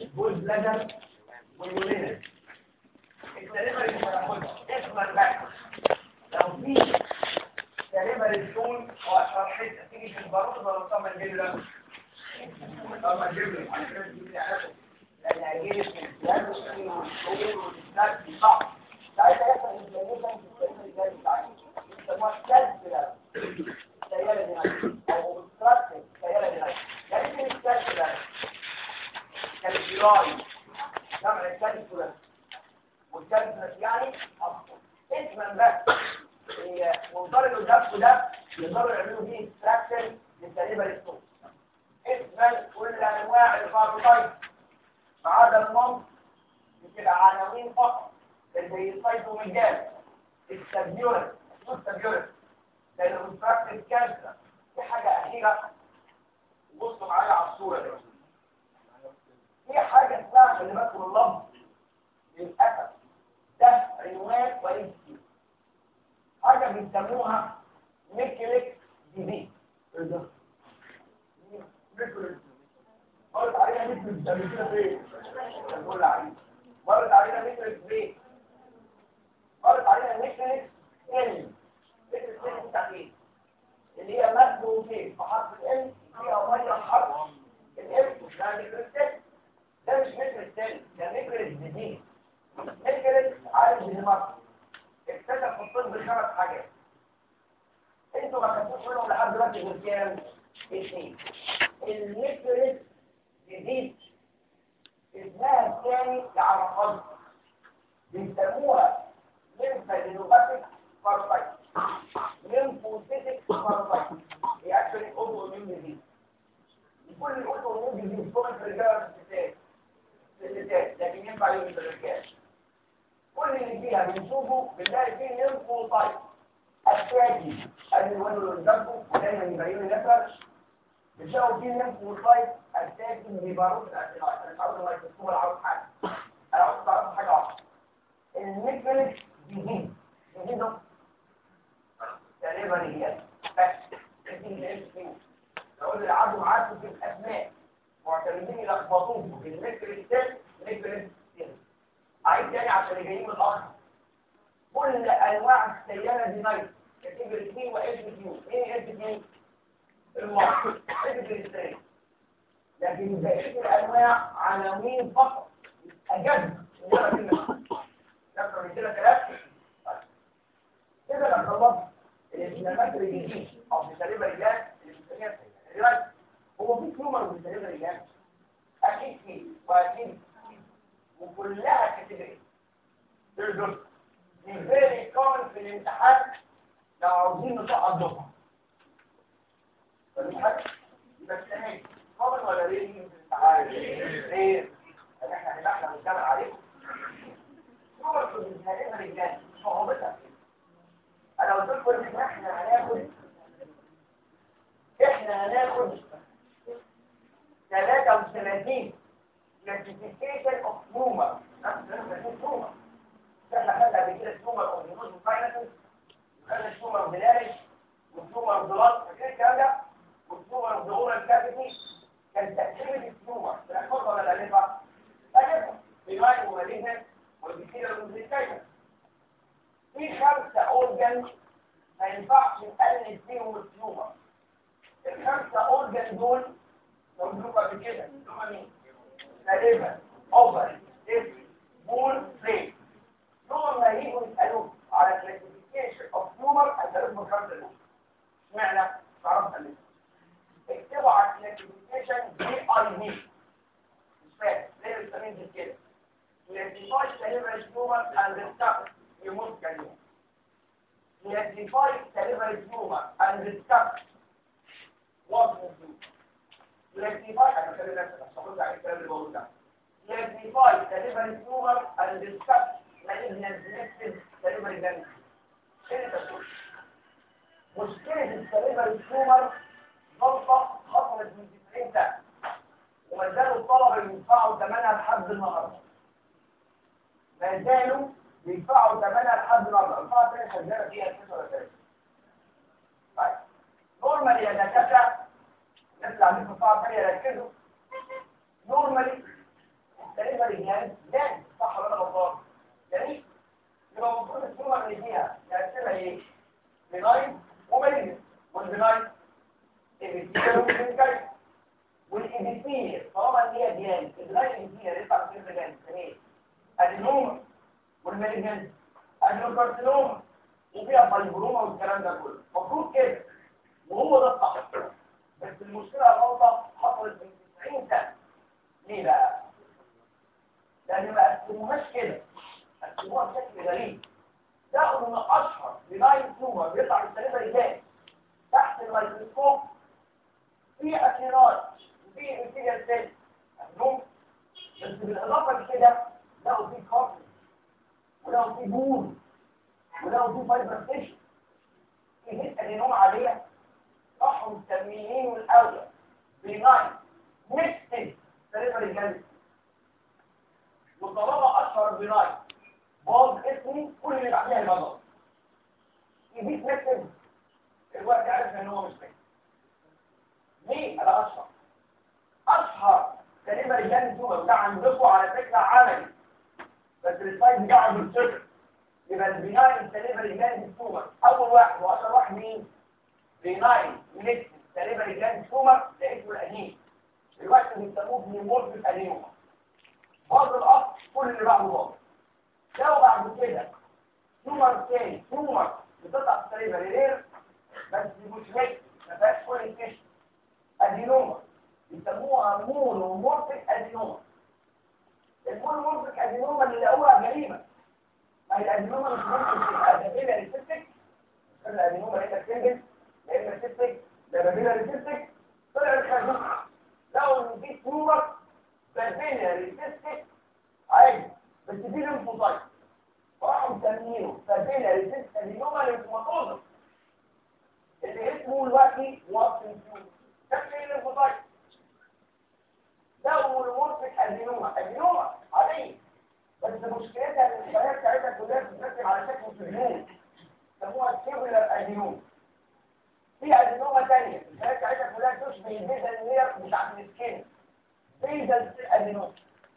جول بلادر واليورينال السليمة اللي هناخدها اسمها بقى لو في سليمة للسول واشهر حته تيجي في البارود ولا طبعا نجيب لك طبعا نجيب لك عشان تجيب لي عارف لان هيجيب في البلاد والسول والبلاد دي صعب ساعتها يحصل انفلاميشن في السليمة اللي جاي بتاعتي يسموها كالسيلا سيالة دينايت او اوبستراكتيف سيالة دينايت يعني ايه الكالسيلا كالسيلاي جمع الكالسيلا والكالسيلا يعني اصلا اسما بس هي منظر اللي قدامكم ده يقدروا يعملوا فيه اكستراكشن للسليبه للصوت اسما كل انواع الفايبروتايب ما عدا المنط بتبقى عناوين فقط زي السايتوميجال السبيورس مش سبيورس زي الانستراكتيف كانسر في حاجه اخيره بصوا معايا على الصوره دي في حاجه اسمها خلي بالكم اللفظ للاسف ده عنوان وليس حاجة بيسموها ميكليك ديزيز ايه ده؟ ميكليك مرت علينا ميكليك ده كده فين؟ بقول عليه مرت علينا ميكليك فين؟ مرت علينا ميكليك ان ميكليك ان بتاع ايه؟ اللي هي مادة فين؟ في حرف الان فيها مية في حرف الام مش ده ميكليك ده مش ميكليك تاني ده ميكليك ديزيز ميكليك عارف دنمارك اكتشف في الطب خمس حاجات انتوا ما خدتوش منهم لحد دلوقتي غير كام؟ اثنين الميكريس جديد اسمها الثاني لعرفان بيسموها ليمفادينوباتيك باراسايت ليمفوسيتيك باراسايت هي اكشلي اوتو اميون ديزيز كل الاوتو اميون ديزيز كومن في الرجاله في الستات لكن ينفع يوم في الرجاله كل اللي فيها بنشوفه بنلاقي فيه ليمفوسايت التاجي ادي الواد اللي قدامكم ودايما يبين لي نفر بتلاقوا فيه ليمفوسايت التاجي بيباروت الاسيلايت انا مش عاوز الميكروسكوب ولا عاوز حاجه انا عاوز تعرفوا حاجه واحده الميكانيك ديزيز ديزيز ده تقريبا هي بس اقول اللي قعدوا معاكم في الاسماء معتمدين يلخبطوكم في الميكانيك سيل ميكانيك سيل عايز تاني عشان اللي جايين من الاخر كل انواع السياره دي نايت كاتيجوري 2 واس كيو ايه اس كيو المصر اس كيو لكن بقيه الانواع عناوين فقط اجد ولا كلمه نفهم من كده كلام كده لما خلصت الانفلامات الجديد او بسليبه رجال اللي بنسميها الرجال هو في تيومر بسليبه رجال اكيد فيه واكيد وكلها كاتيجوري تقدر فيري كومن في الامتحان لو عاوزين نسقط دفعه فالامتحان يبقى السنه كومن ولا ليه في الامتحان؟ ليه؟ طب احنا هنبقى احنا بنشتغل عليكم صور في الامتحانات رجال صعوبتها انا قلت لكم ان احنا هناخد احنا هناخد 33 classification of tumor tumor احنا خدنا قبل كده tumor of the nose sinuses وخدنا tumor of the larynx والtumor of the lung فاكرين الكلام ده والtumor of the oral cavity كان تأثير التومر تنفذ ولا لا نفع؟ لا نفع بنوعي ومالينا والبكتيريا والمزيكاية في خمسة أورجن ما ينفعش نقلل فيهم التيومر الخمسة أورجن دول لو قلت قبل كده هم مين؟ سليفة اوفر اسم بول بليت دول ما يجوا يسألوك على كلاسيفيكيشن اوف تيومر هيسألوك من خمسة دول اشمعنى؟ تعرف ألف اكتبوا على كلاسيفيكيشن دي اي بي مش فاهم ليه بنسميه دي كده classify cerebral tumor and discuss يموت كلمة classify cerebral tumor and discuss what to do classify أنا بكلم نفسي بس هقول على الكلام اللي بقوله ده classify cerebral tumor and discuss malignant selective cerebral gland ايه ده مشكلة السليبرال تومر غلطة حصلت من 90 سنة وما زالوا الطلبة يدفعوا ثمنها لحد النهارده ما زالوا بيدفعوا ثمنها لحد النهارده القاعه الثانيه شغاله فيها اساس ولا اساس طيب نورمالي يا دكاتره الناس اللي عندكم القاعه الثانيه ركزوا نورمالي جان البناين انجينير يطلع من السليبري جان ايه ادينوما والمالجنس ادينوكارسينوما وفيها فايبروما والكلام ده كله المفروض كده وهو ده الصح بس المشكله الغلطه حصلت من 90 سنه ليه بقى؟ لان ما قسموهاش كده قسموها بشكل غريب لقوا ان اشهر بناين تومر بيطلع من السليبري جان تحت الميكروسكوب في اثيرات وفي انفيريال سيل بس بالاضافه لكده لقوا في كارتج ولقوا في بون ولقوا في فايبر تيشن في هيت ادينوم عاديه راحوا مسميينه الاول بناين ميكسد سليبري جان وطالما اشهر بناين باظ اسمي كل اللي بعديها يبقى يديك ميكسد الوقت عارف ان هو مش ميكسد ليه انا اشهر اشهر كلمه رجال توبه ده عندكم على فكره عملي بس السلايد بتاعه بالصفر يبقى البناين كلمه رجال توبه اول واحد واشهر واحد مين بناين ميكس كلمه رجال توبه ده اسمه القديم دلوقتي بيسموه بنيمورفيك ادينوما باظ الاصل كل اللي بعده باظ لو بعد كده تومر تاني تومر بتطلع في السليبه رير بس مش ميكس ما فيهاش كل الكشف ادينوما يسموها مونومورفيك ادينوما المونومورفيك ادينوما اللي لقوها جريمه ما هي الادينوما مش ممكن تبقى بابيلا ريسيستيك الادينوما هي تكتنجل لا اما سيستيك لا بابيلا ريسيستيك طلع الخازوق لقوا ان في تومر بابيلا ريسيستيك عادي بس دي ليمفوسايت راحوا مسمينه بابيلا ريسيستيك ادينوما ليمفوماتوزم اللي اسمه دلوقتي واتسون تيوب شكل الليمفوسايت ده مورفيك ادينوما ادينوما عاديه بس مشكلتها ان الخلايا بتاعتها كلها بتتركب على شكل سجنون يسموها كيبولار ادينوما في ادينوما ثانيه الخلايا بتاعتها كلها تشبه البيزا النير بتاعت السكين بيزا ادينوما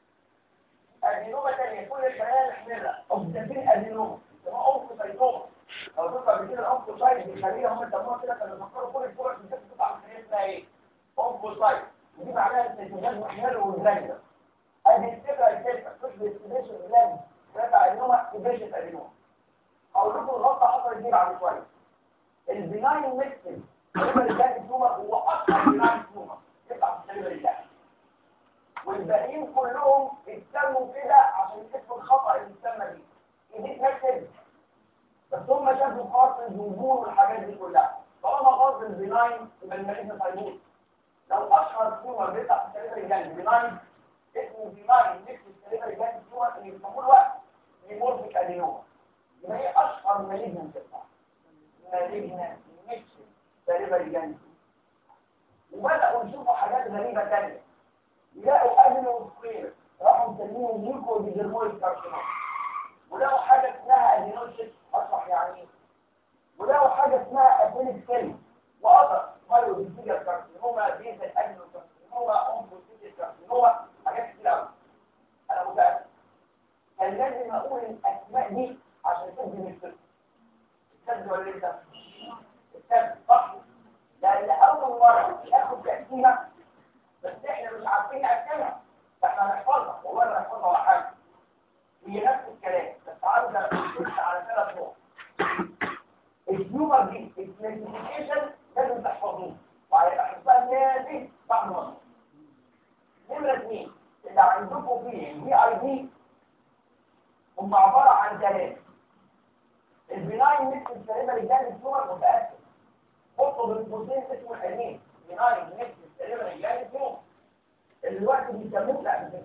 ادينوما ثانيه كل الخلايا المحمره اوبسيتين ادينوما يسموها اوبسيتوما لو تطلع بكده الاوبسيتايت الخليه هم سموها كده كانوا بيفكروا كل الفرع في الجسم تطلع من الخليه اسمها ايه؟ اوبسيتايت ودي معناها استنتاج محمر والجلاندر ادي الفكره الفكره تشبه السبيشن جلاند ثلاثه ادينوما سبيشن ادينوما هقول لكم الغلطه حصلت دي بعد شويه البناين ميكسن الكلمه اللي كانت تومر هو اكثر بناين تومر يطلع في الكلمه اللي كانت والباقيين كلهم اتسموا كده عشان اسم الخطا اللي اتسمى بيه ايديك ميكسن بس هم شافوا خاص الجمهور والحاجات دي كلها طالما خاص البناين يبقى المريض هيموت لو اشهر تومر بيطلع في السليبر الجانب بناين اسمه بناين ميكس السليبر الجانب تومر اللي بيسموه الوقت ليمورفيك ادينوما يبقى هي اشهر مالجنان تطلع مالجنان ميكس السليبر الجانب وبداوا يشوفوا حاجات غريبه ثانيه يلاقوا ادينو سكوير راحوا مسمينه ميوكو ديجرمويد كارسينوما ولقوا حاجه اسمها ادينوشيس اصبح يعني ولقوا حاجه اسمها ادينيك سيل واقدر مايو ديزيجر كارسينوما بيزل ادينو كارسينوما اونكوسيتيك كارسينوما حاجات كتير قوي انا متاكد كان لازم اقول الاسماء دي عشان تدي من الفكره السد ولا لسه السد صح لان اول مره ياخد تقسيمه بس احنا مش عارفين نقسمها احنا هنحفظها والله ما هنحفظها ولا حاجه هي نفس الكلام بس عاوزه تخش على ثلاث نقط الهيومر دي الكلاسيفيكيشن لازم تحفظوه وهيبقى حفظها لازم بعد مصر نمرة اثنين اللي عندكم فيه البي اي دي هم عبارة عن ثلاثة البناين ميكس السليمة لجان التيومر متأكد حطوا بين قوسين اسمه الحلمين بناين ميكس السليمة لجان التيومر الوقت اللي بيسموه لا مش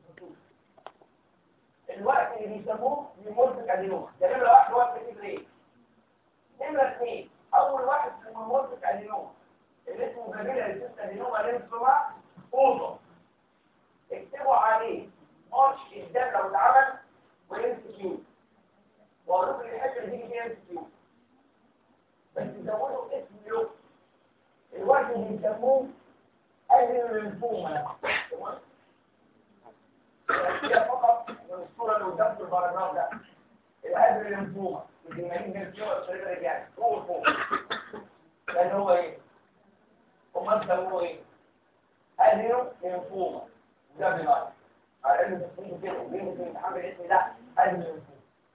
الوقت اللي بيسموه ميمورفيك ادينوما ده نمرة واحد وقت ايه نمرة اثنين أول واحد في المورفيك ادينوما اللي اسمه جابيلا ريسيست ادينوما لينفوما اوضه اكتبوا عليه مارش الدم لو اتعمل وام كيو واقول لكم الحته اللي تيجي فيها ام كيو بس زودوا اسم له الوقت اللي بيسموه اللينفوما كده فقط من الصوره اللي قدام في الباراجراف ده الادر اللينفوما الجماهير اللينفوما الشريطه رجعت فوق فوق ده اللي هو ايه؟ هم سموه ايه؟ ادريو لينفوما ده بناين على انه تسميه كده ومين في الامتحان بالاسم ده ادمن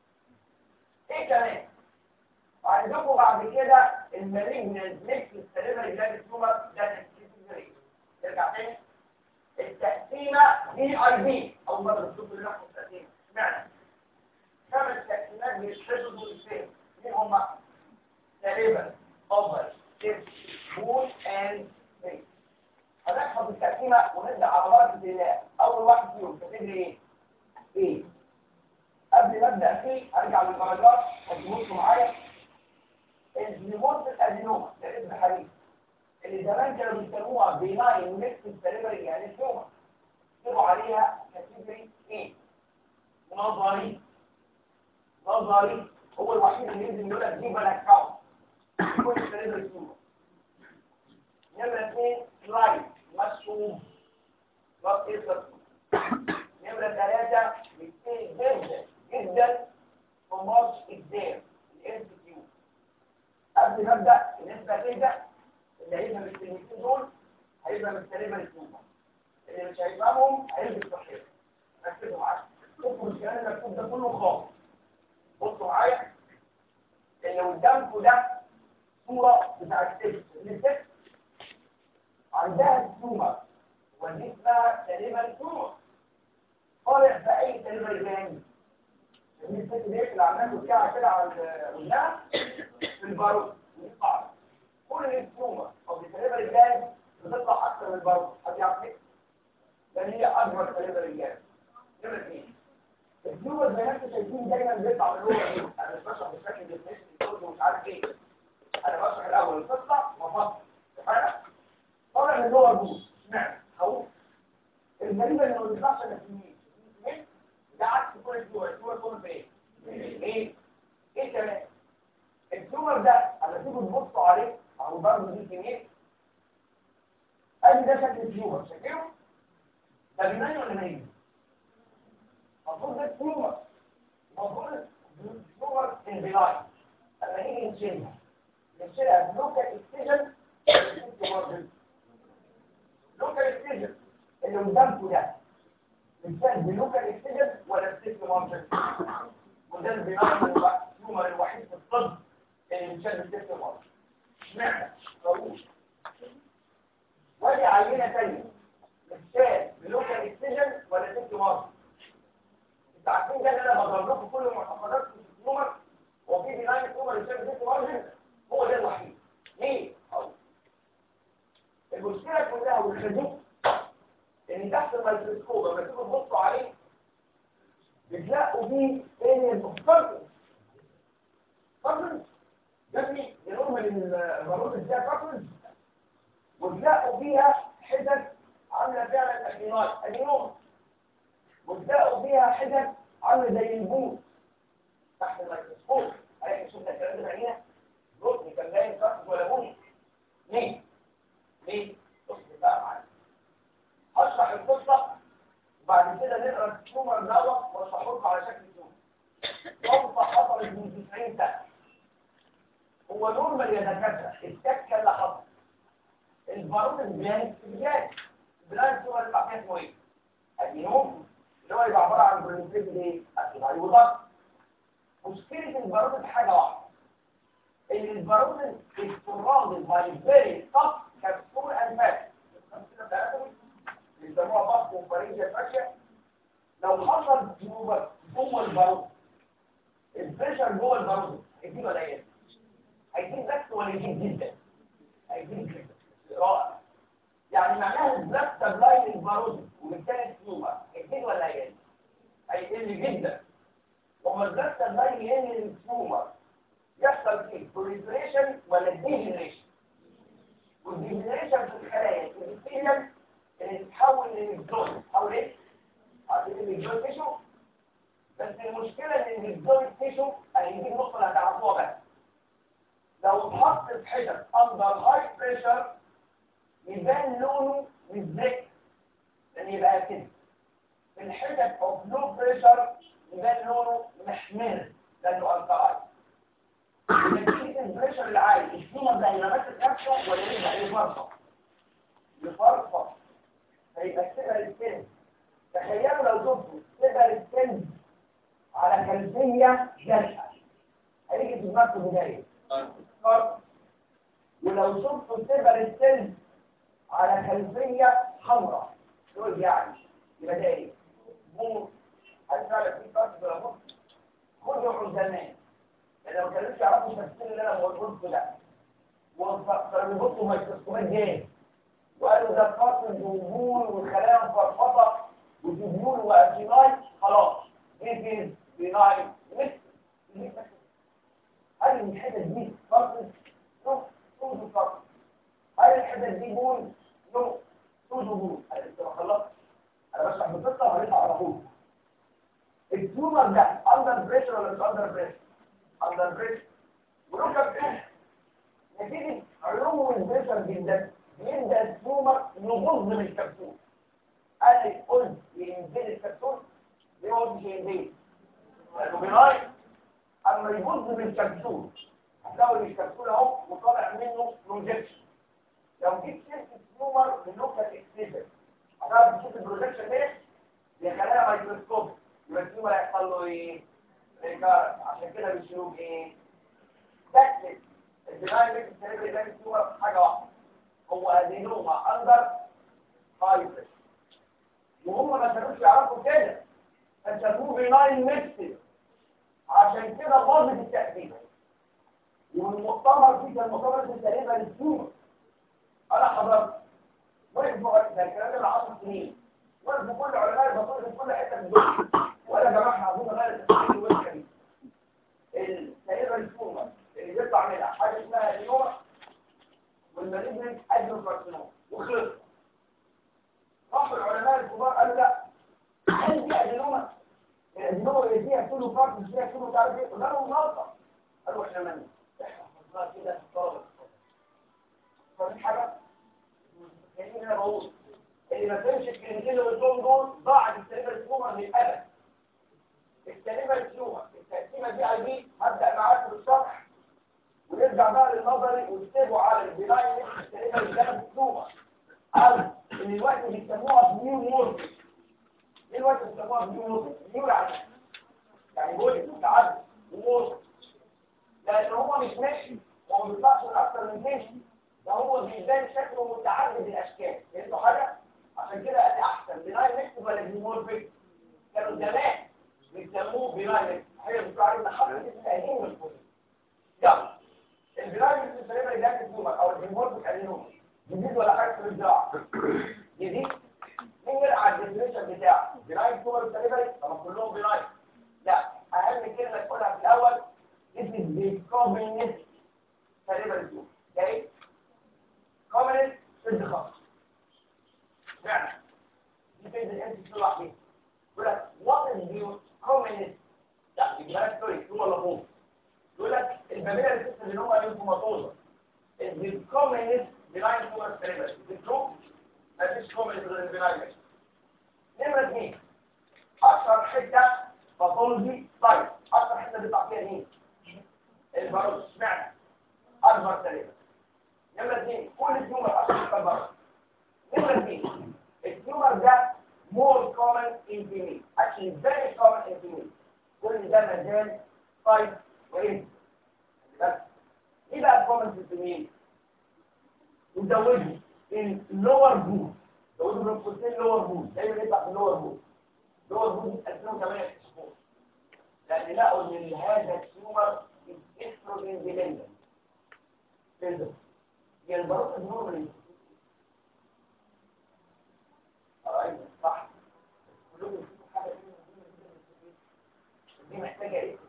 ايه كمان عندكم بعد كده المالجنال ميكس السليمري جلاند تيومر ده تكتيك ترجع تاني التقسيمه دي اي بي اول مره بتشوف اللي نحن التقسيمه اشمعنى خمس تقسيمات بيشتغلوا دول فين مين هم سليمري اوفر سيف بول اند فيس هنحفظ التقسيمه ونبدا على بركه الله اول واحد فيهم كاتب ايه ايه قبل ما ابدا فيه ارجع للدرجات وتبصوا معايا النيموت الادينوما ده اسم حديث اللي زمان كانوا بيسموها بيناين ميكس سيريبري يعني تيومر كتبوا عليها كاتيجوري ايه نظري نظري هو الوحيد اللي ينزل يقول لك دي بلاك كاونت كل سيريبري تيومر نمرة اثنين سلايد مشروب بس ايه نمرة ثلاثة بيكتير جدا جدا في مارش اكزام الام سي كيو قبل ما ابدا النسبة تبدا اللي هيبقى من الكلمتين دول هيبقى من السليمة للكومة اللي مش هيفهمهم هيلبس صحيح ركزوا معايا بصوا الكلام المكتوب ده كله خالص بصوا معايا اللي قدامكم ده صورة بتاع الست الست عندها التومر ودي اسمها سليمة التومر طالع في اي سليمة تاني لان الست دي اللي عملته بتاعها كده على الوجهها في البارود دي قاعدة كل التومر او السليمة الجاي بتطلع اكتر من البارود حد يعرف ليه؟ لان هي اكبر سليمة الجاي نمرة اثنين التومر زي ما انتم شايفين دايما بيطلع من اللغة دي انا مش بشرح بشكل ديفنيشن ومش عارف ايه انا بشرح الاول القصة وفصل اتفقنا؟ طالع من اللغة دي اشمعنى؟ اهو الغريبة انه ما بيطلعش نسيين ده عكس كل التومر التومر كله في ايه؟ ايه؟ ايه كمان؟ التومر ده لما تيجوا تبصوا عليه او برضه دي كمية ادي ده شكل التومر شايفينه؟ ده بيبان ولا نايم؟ المفروض ده التومر المفروض التومر البناين لما نيجي نشيلها نشيلها بلوكال اكسجن لوكال اكسجن اللي قدامكم ده بتسال بلوكال اكسجن ولا بسيف مارجن وده البناء التيومر الوحيد في الطب اللي بيتشال بسيف مارجن اشمعنى؟ اقول ودي عينه ثانيه بتسال بلوكال اكسجن ولا سيف مارجن انتوا عارفين ده اللي انا بضرب لكم كل المعتقدات في التيومر وفي بناء التيومر اللي بيتشال بسيف مارجن هو ده الوحيد ليه؟ أقول. المشكله كلها والخدوع ان تحت الميكروسكوب لما تيجوا تبصوا عليه بتلاقوا فيه ايه المختلف فاكر جميل يقولوا من البارود ازاي فاكر وتلاقوا فيها حتت عامله فعلا اكينات ادينوم وتلاقوا فيها حتت عامله زي البوت تحت الميكروسكوب اهي شفنا الكلام ده بعيننا ركن كان باين فاكر ولا بني ليه؟ ليه؟ بص بقى معايا اشرح القصه وبعد كده نقرا التومر دوت واشرحه لكم على شكل تومر قصه حصلت من 90 سنه هو نورمال يا دكاتره التكه اللي حصلت البارود البلانك في البلاد البلانك هو اللي فيها اسمه ايه؟ ادينوم اللي هو يبقى عباره عن برنسيب ايه؟ اكيد عليه وضغط مشكله البارود في حاجه واحده ان البارود الفراغ باي فيري توب كبسول اند فات بيسموها بطن وفرنجة فاشية لو حصل جوه جوه البارود البريشر جوه البارود هيزيد ولا ايه؟ هيزيد بس ولا يزيد جدا؟ هيزيد جدا رائع يعني معناها البلاك سبلاي للبارود وبالتالي التيومر هيزيد ولا يقل؟ هيقل جدا وما البلاك سبلاي يقل للتيومر يحصل فيه بروليفريشن ولا ديجنريشن والديجنريشن في الخلايا الابيثيليال اللي تتحول للميكزون او ايه؟ عارفين الميكزون تيشو بس المشكله ان الميكزون تيشو انا دي النقطه اللي هتعرفوها بقى لو اتحط في حتت اندر هاي بريشر يبان لونه مزرق لان يبقى كده في الحتت اوف لو بريشر يبان لونه محمر لانه انترايز نتيجه البريشر العالي السيمر ده هيبقى ماسك نفسه ولا يبقى يفرفط يفرفط فيبقى كده السن شفته تقدر السن على خلفية جلحة هيجي في دماغك بداية فرق. ولو شفته تقدر السن على خلفية حمراء دول يعني يبقى ده ايه؟ مو هل فعلا في فرق ولا مو؟ خدوا عزمان لأن ما كانوش يعرفوا التفسير اللي أنا بقوله ده وكانوا بيحطوا ميكروسكوبات جاهز وقالوا ده فصل جمهور والخلايا مفرفطه وجمهور وأكيناي خلاص ايه بناي مثل هل الحتت دي فصل نو توجد فصل هل الحتت دي بول نو توجد بول هل انت ما خلصت انا بشرح بقصه وهرجع على طول التيومر ده اندر بريشر ولا مش اندر بريشر اندر بريشر وركب نتيجه علوم البريشر جدا يبدا التيومر يغض من الكبسول قال لي قلت ينزل الكبسول ليه ما قلتش ينزل لانه بناي اما يغض من الكبسول هتلاقوا ان الكبسول اهو وطالع منه بروجكشن لو جيت شلت التيومر باللوكال اكسيجن هتعرف تشوف البروجكشن ده دي خلايا مايكروسكوب يبقى التيومر هيحصل له ايه؟ ريكارد عشان كده بيشيلوه بايه؟ تكتب البناي ميكس سيريبري ده التيومر حاجه واحده هو ادينوما اندر فايبر وهم ما كانوش يعرفوا كده فسموه بناين ميكس عشان كده باظت التأثير والمؤتمر فيه كان مؤتمر اسمه تقريبا التيومر انا حضرت وقفوا ده الكلام ده من 10 سنين وقفوا كل علماء البطول في كل حته من الدنيا ولا جماعه عاوزين غير التحليل والكلام التقريبا التيومر اللي بيطلع منها حاجه اسمها اليوم والمالجنت ادنوكارسينوم وخلص راحوا العلماء الكبار قالوا لا هل دي ادينوما الادينوما اللي فيها كله فرق مش فيها كله تعرف ايه قلنا لهم غلطه قالوا احنا من احنا حفظناها كده طلبه فمش حاجه يعني انا بقول اللي ما فهمش الكلمتين اللي قلتهم دول ضاعت السليمه التيومر للابد السليمه التيومر التقسيمه دي على دي هبدا معاكم بالشرح ونرجع بقى للنظري ونكتبوا على البناء اللي السليمه اللي كانت التيومر او ان الوقت بيسموها نيو مورفي ليه الوقت بيسموها نيو مورفي نيو يعني يعني بولي متعدد ومورفي لان هو مش ماشي هو ما بيطلعش من اكتر من ماشي ده هو بيبان شكله متعدد الاشكال فهمتوا حاجه عشان كده قال احسن بناء ميكس ولا نيو مورفي كانوا زمان بيسموه بناء ميكس هي بتقول ان حط التأهيل والفوز يلا البناء ميكس السليمه اللي جات التيومر او الجمهور بيكلموه جديد ولا حاجه في الزراعه جديد مين يلعب على الديفينيشن بتاعه بناي كوبر سليبري طب كلهم بناي لا اهم كلمه تقولها في الاول اسم بيكومينيس سليبري تو اوكي كومينيس ضد خاص فعلا دي فين الانت تصلح دي يقول لك وات از يو كومينيس لا يبقى لك سوري هو ولا هو يقول لك البابيلا اللي بتحصل ان هو ليمفوماتوزا الكومينيس بناين كومر سيريبرال بتشوف مفيش كومنت غير البناين نمرة اثنين أكثر حتة باثولوجي سايت أكثر حتة بيطلع فيها مين؟ الباروس اشمعنى؟ أكبر سيريبرال نمرة اثنين كل تيومر عشان يكبر نمرة اثنين التيومر ده more common in female actually very common in female كل ده مجال سايت وإيه؟ بس إيه بقى common في الفيميل؟ وزوجه اللور بول زوجه من قوسين لور بول دايما يطلع في اللور بول اللور بول دي 2008 شهور لان لقوا ان هذا التيومر استروجين ديبندنت كده يعني البروت نورمالي ايوه صح كلهم يشوفوا حاجه دي محتاجه ايه؟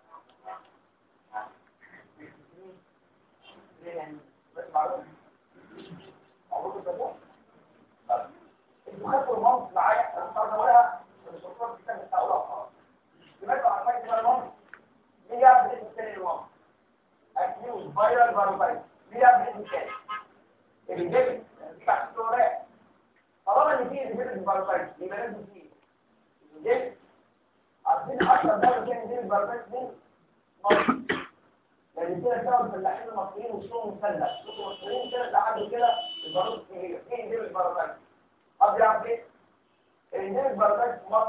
يعني بس معلومه عروض الزبون انتوا خدتوا المنص معايا انا مش عاوز اقولها مش هتقول في كتاب هقولها خلاص سمعتوا عن حاجه اسمها المنص مين يعرف الاسم الثاني للمنص اكيوز فايرال فاروفايت مين يعرف الاسم الثاني الانجليزي بتاع السوريات طالما ان في انجليزي فاروفايت يبقى لازم في انجليزي عارفين اكتر دوله فيها انجليزي فاروفايت مين؟ مصر يعني كده سبب الفلاحين المصريين وشهم مسلح شوفوا المصريين كده لحد كده البارود الكبير ايه انديل البارودات حد يعرف ايه الانديل البارودات في مصر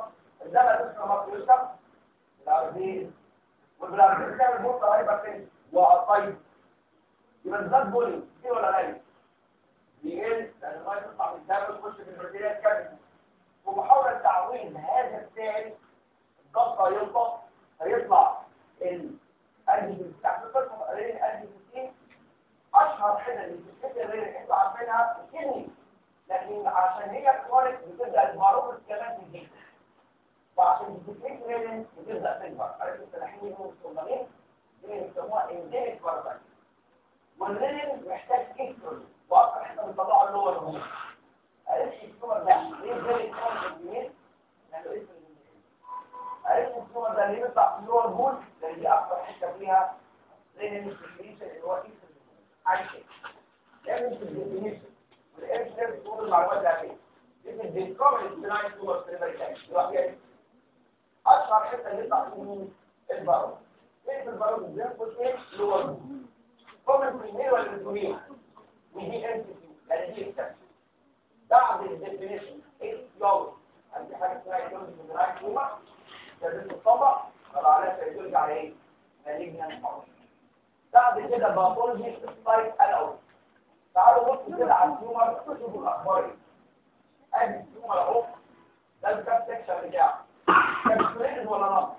ده ما تسمى مصر يوسف العربيين والبلاربين بتعمل بوطة هايبر تنس وطيب يبقى الزاد بولي دي ولا غالي بيقل لان الميه تطلع من الدم وتخش في البروتينات كامله ومحاولة تعويض هذا السائل الضغط هيطلع هيطلع الانجل بتاع القسم رين انجل اشهر حاجه اللي بتفتكر الرين انتوا عارفينها الكدني لكن عشان هي كرونيك بتبدا المعروف كمان في الجسم وعشان بتفتكر رين بتبدا تكبر عرفت الفلاحين يجوا الصغيرين دي بيسموها انديميك بارازايت والرين محتاج كيسترول واكثر حاجه بتطلعه اللي هو الهرمون عرفت الصور ده ليه زي الكون في الجنين لانه اسم عرفت الصور ده ليه بيطلع في اللور بول لان دي اكثر حته فيها زي الانفليشن اللي هو اسم عايشه لان في الديفينيشن والام سيرف تقول المعلومات ده فين دي في الديسكفري بناين صور سيرفر كان يبقى فيها اشهر حته اللي يطلع في مين البارو ايه في البارو ده فين لور بول كومن بريمير ولا بريمير ودي ام سي لان دي اكسبشن بعد الديفينيشن ايه يوم عندي حاجه اسمها يوم الجراحي كوما لازم تطبق طبعا عليها سيرجي على ايه مالجنا بعد كده باثولوجي سايت الاول تعالوا بصوا كده على التيومر شوفوا الاخبار ايه ادي التيومر اهو ده الكاب سكشن بتاعه كابسوليتد ولا نقص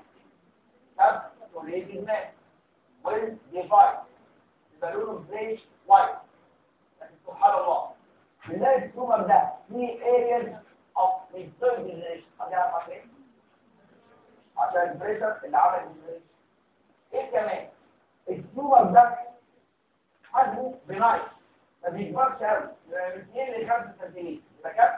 كابسوليتد مان ويل ديفايد يبقى لونه بليش وايت لكن سبحان الله بنلاقي التيومر ده في areas of reserve هتعرف عشان ايه؟ عشان البريشر اللي عمل البريشر ايه كمان؟ التيومر ده حجمه بنايت ما بيكبرش قوي من 2 ل 5 سنتيمتر يبقى كام؟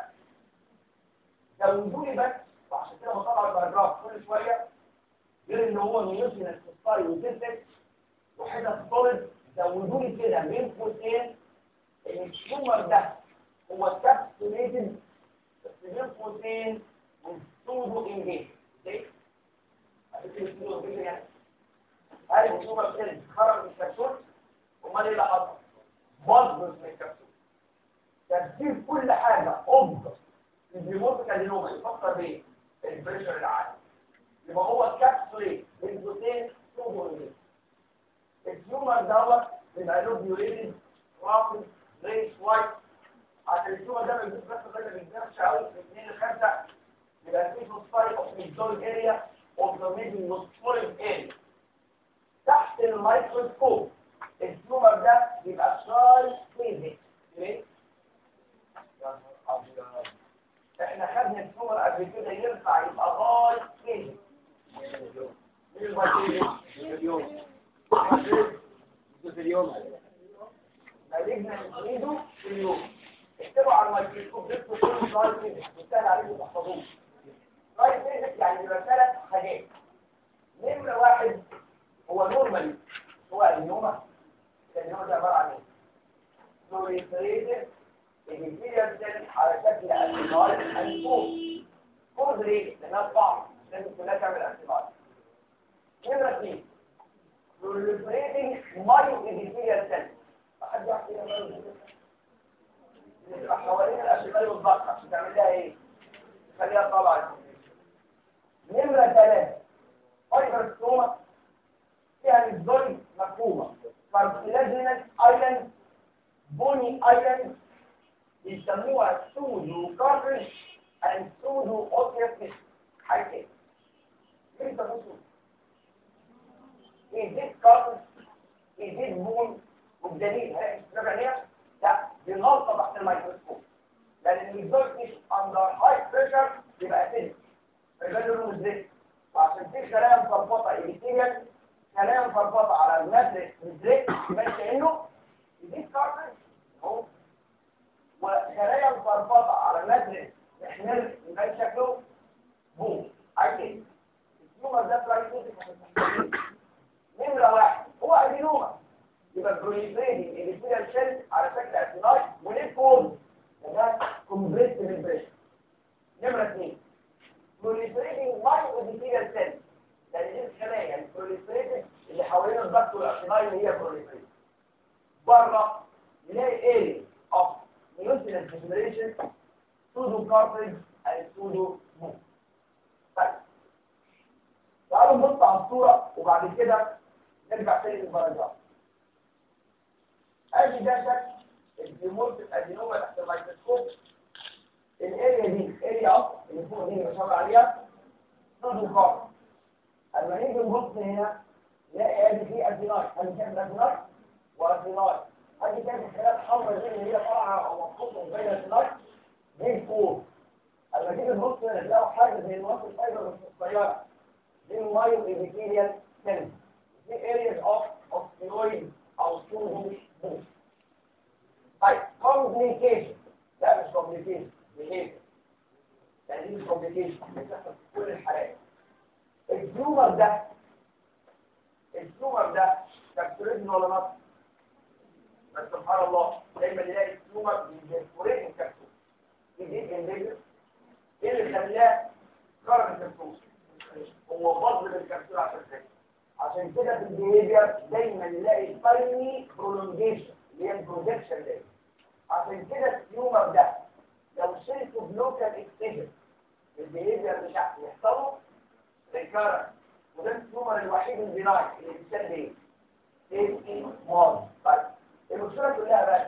زودوا لي بس وعشان كده بطلع الباراجراف كل شويه غير ان هو ميوسينس ستايل وتنتج وحته سوليد زودوا لي كده بين قوسين ان التيومر ده هو كابسوليتد بس بين قوسين والسودو انجيج ليه؟ عشان كده السودو انجيج يعني هل التيومر ده خرج من الكبسول امال ايه اللي حصل؟ باظ من الكبسول تفسير كل حاجه افضل البيموت كادينوما يفكر بايه؟ البريشر العالي يبقى هو كابسوليت من قوسين سودو انجيج التيومر دوت بيبقى له بيوريتد رافض ريش وايت عشان التيومر ده ما بيجيش بس غير ما بيجيش قوي من 2 ل 5 يبقى في سوسايت اوف ميزول اريا اوف ذا ميدل نوسفورين اريا تحت الميكروسكوب التيومر ده بيبقى شاي فيزيك ليه؟ احنا خدنا التيومر قبل كده يرفع يبقى غاي فيزيك مين الغاي في اليوم مالجنا ايده في اليوم اكتبوا على الميكروسكوب بيكتبوا كل سلايد فيزيك بالتالي عليكم تحفظوه سلايد فيزيك يعني بيبقى ثلاث حاجات نمرة واحد هو نورمالي هو النومة النومة ده عبارة عن ايه؟ فلوريتريتد الانتيريال سيل على شكل انتيبايت انفوز فوز ليه؟ لانها صعب لازم كلها تعمل انتيبايت نمرة اثنين proliferating myoepithelial cells حد يحكي لنا بتبقى حوالين الاشغال والضغط عشان تعمل لها ايه؟ تخليها طالعه نمرة ثلاثة فايبرستوما فيها الزوي مفهومة كارتلاجينس ايلاند بوني ايلاند بيسموها سودو كارتريج and سودو اوتيوس حاجة كده ليه بيسموه سودو؟ يزيد كارت يزيد بون والدليل هي استرابانية لا دي غلطة تحت الميكروسكوب لأن الريزولت مش أندر هاي بريشر يبقى اسيدك فيبان له مزيت وعشان في خلايا مفرفطة إيبيثيريال خلايا مفرفطة على الماتريكس مزيت يبان كأنه يزيد كارت اهو وخلايا مفرفطة على الماتريكس محمر يبان شكله بوم عايز ايه؟ التيومر ده برايتوتيك نمرة واحد هو أدينوما يبقى بروليفريدنج الإبتيريال سيل على شكل أسيناي وليه فورم ده كومبريس ميمبريشن نمرة اثنين بروليفريدنج مايو إبتيريال سيل يعني دي الخلايا يعني بروليفريدنج اللي حوالين الضغط والأسيناي اللي هي بروليفريدنج بره نلاقي اريا اوف نيوترينت جنريشن سودو كارتريج and سودو مو طيب وبعد كده نرجع تاني للبرازيل ادي ده شكل الديمورت الادينوما تحت الميكروسكوب الاريا دي اريا اصلا اللي فوق دي اللي بشاور عليها نود مقارنه اما نيجي نبص هنا نلاقي ادي في اديناي ادي شايف الاديناي واديناي ادي شايف الخلايا الحمراء دي اللي هي طالعه او مخطوطه بين الاديناي دي فوق اما تيجي تبص هنا تلاقوا حاجه زي الوصل الفايبر بس الصغيره دي المايو ايبيثيليال سيلز دي areas of osteoid او ستون بوش طيب complication لا مش complication behavior يعني دي مش complication بتحصل في كل الحالات التيومر ده التيومر ده كابسوليزم ولا نص بس سبحان الله دايما نلاقي التيومر بيجيبوريت الكبسول يجيب البيجر ايه اللي خلاه خرج الكبسول هو فضل الكبسول عشان كده عشان كده في البيهيفير دايما نلاقي تايني برولونجيشن اللي هي البروجكشن دي عشان كده التيومر ده لو شلته بلوكال اكسجن البيهيفير مش هيحصله ريكارنس وده التيومر الوحيد البناي اللي بيسمى ايه؟ ايه مال طيب المشكله كلها بقى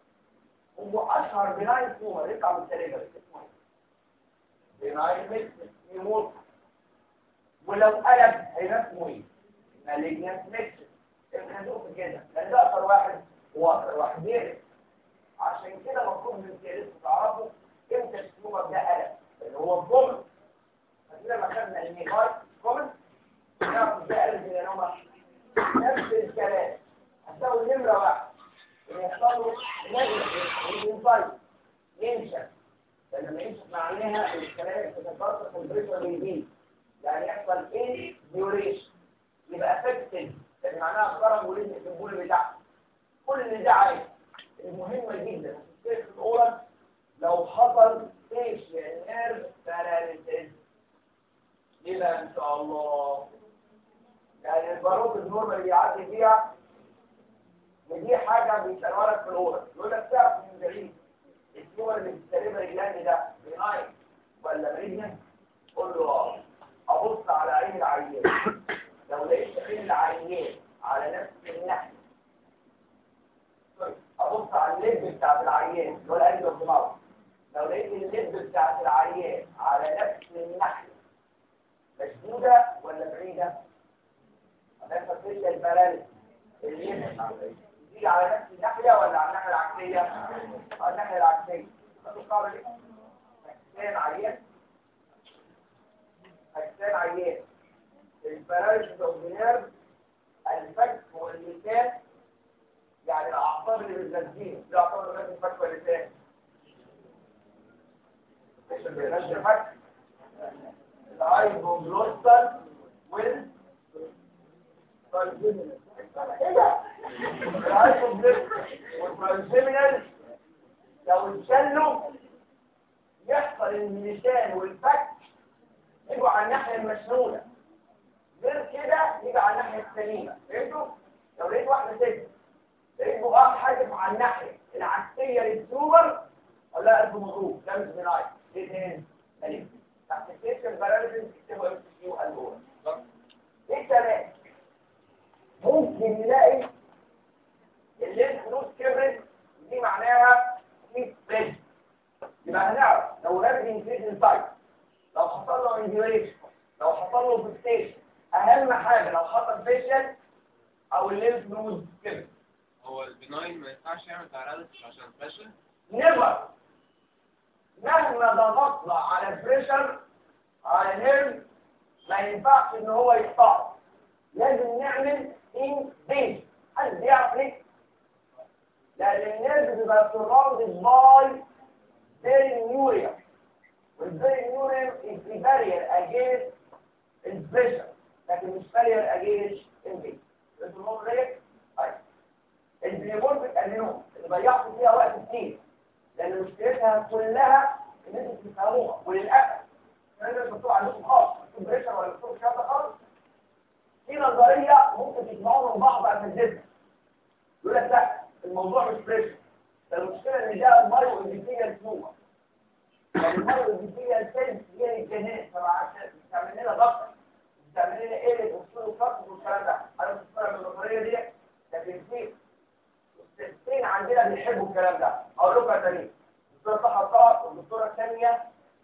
هو اشهر بناي تيومر يطلع من السليبر اسمه ايه؟ بناي ميكس يموت ولو قلب هيبقى اسمه ايه؟ مالجنس ميكس الخازوق كده لان ده اكتر واحد واكتر واحد بيرد عشان كده المفروض من الكيرس تعرفوا امتى التيومر ده قلب اللي هو الضمن فكده لما خدنا الميغاي كومن نعرف ازاي قلب الانوما نفس الكلام هتساوي نمره واحد اللي يحصل له نجم ينفايت ينشف لما ينشف معناها الكلام بتتبطل في البريشر بيزيد يعني يحصل ايه ديوريشن يبقى افكتد لان معناها خرم ولزق في البول بتاعته كل اللي ده عايز المهمه جدا في السيف الاولى لو حصل ايش نيرف باراليسيس يبقى ان شاء الله يعني الباروت النورمال اللي يعدي فيها ودي حاجه بيسالوها لك في الاولى يقول لك تعرف من بعيد التيومر اللي بتستلمها رجلان ده بناين ولا مريض قول له اه ابص على عين العيان لو لقيت عين العيان على نفس الناحيه ابص على اللب بتاعت العيان اللي هو القلب والدماغ لو لقيت اللب بتاعت العيان على نفس الناحيه مشدوده ولا بعيده هتحصل فيها البلال اللب دي على نفس الناحيه ولا على الناحيه العكسيه على الناحيه العكسيه هتختار ايه اجسام عيان اجسام عيان البلال اوف الفك واللسان يعني الاعصاب اللي بتغذيه دي اعصاب اللي بتغذي الفك واللسان مش بيغذي الفك الهايبوجلوستال وال ايه ده؟ الهايبوجلوستال والترانسيمينال لو اتشلوا يحصل ان اللسان والفك يجوا على الناحيه المشلوله غير كده يجي على الناحيه السليمه فهمتوا؟ لو لقيت واحده ست لقيت بقى حاجب على الناحيه العكسيه للسوبر اقول لها الف مبروك ده مش بنايت دي تاني سليم تحت السيستم باراليزم تكتبوا ام سي كيو الجوه ايه كمان ممكن نلاقي الليل فلوس كبرت دي معناها في بريد يبقى هنعرف لو رابد انكريز انسايد لو حصل له انديوريشن لو حصل له فيكسيشن اهم حاجه لو حصل فيشل او الليل فلوس كبرت هو البناين ما ينفعش يعمل باراليسيس عشان فاشل نيفر مهما ضغطنا على البريشر على النيرف ما ينفعش ان هو يقطع لازم نعمل ان بيج حد يعرف ليه؟ لان النيرف بيبقى سراوندد باي بيرينيوريا والبيرينيوريا is the barrier against البريشر لكن مش barrier against البيج انتوا الموضوع ده طيب البريمورفيك ادينوم اللي ضيعتوا فيها وقت كتير لان مشكلتها كلها ان انتوا بتفهموها وللاسف الناس بتوع عندكم خالص مش بريشر ولا مش الكلام ده خالص في نظريه ممكن تسمعوها من بعض عن الجسم يقول لك لا الموضوع مش بريشر المشكله ان ده المايو انديكيال سموما يعني المايو انديكيال سيلز هي الجنين فما بتعمل لنا ضغط بتعمل لنا ايه اصول الفرق الكلام ده انا مش مقتنع بالنظريه دي لكن في الستين عندنا بيحبوا الكلام ده اقول لكم يا تاني الدكتوره صح الطاهر والدكتوره الثانيه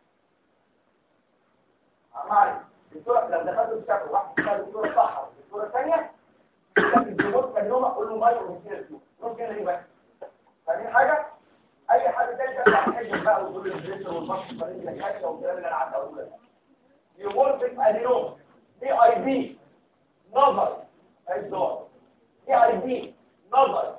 معلش الدكتوره لو دخلت الشكل واحد اسمها الدكتوره صح والدكتوره الثانيه لكن تبص كلهم اقول له مايو من كده فيه ممكن ايه بس فاهمين حاجه اي حد تاني يطلع يحجم بقى ويقول البريشر والبطن فريق الحاجه والكلام اللي انا قعدت اقوله ده يمورفيك ادينوم دي اي بي نظر الدور دي اي بي نظر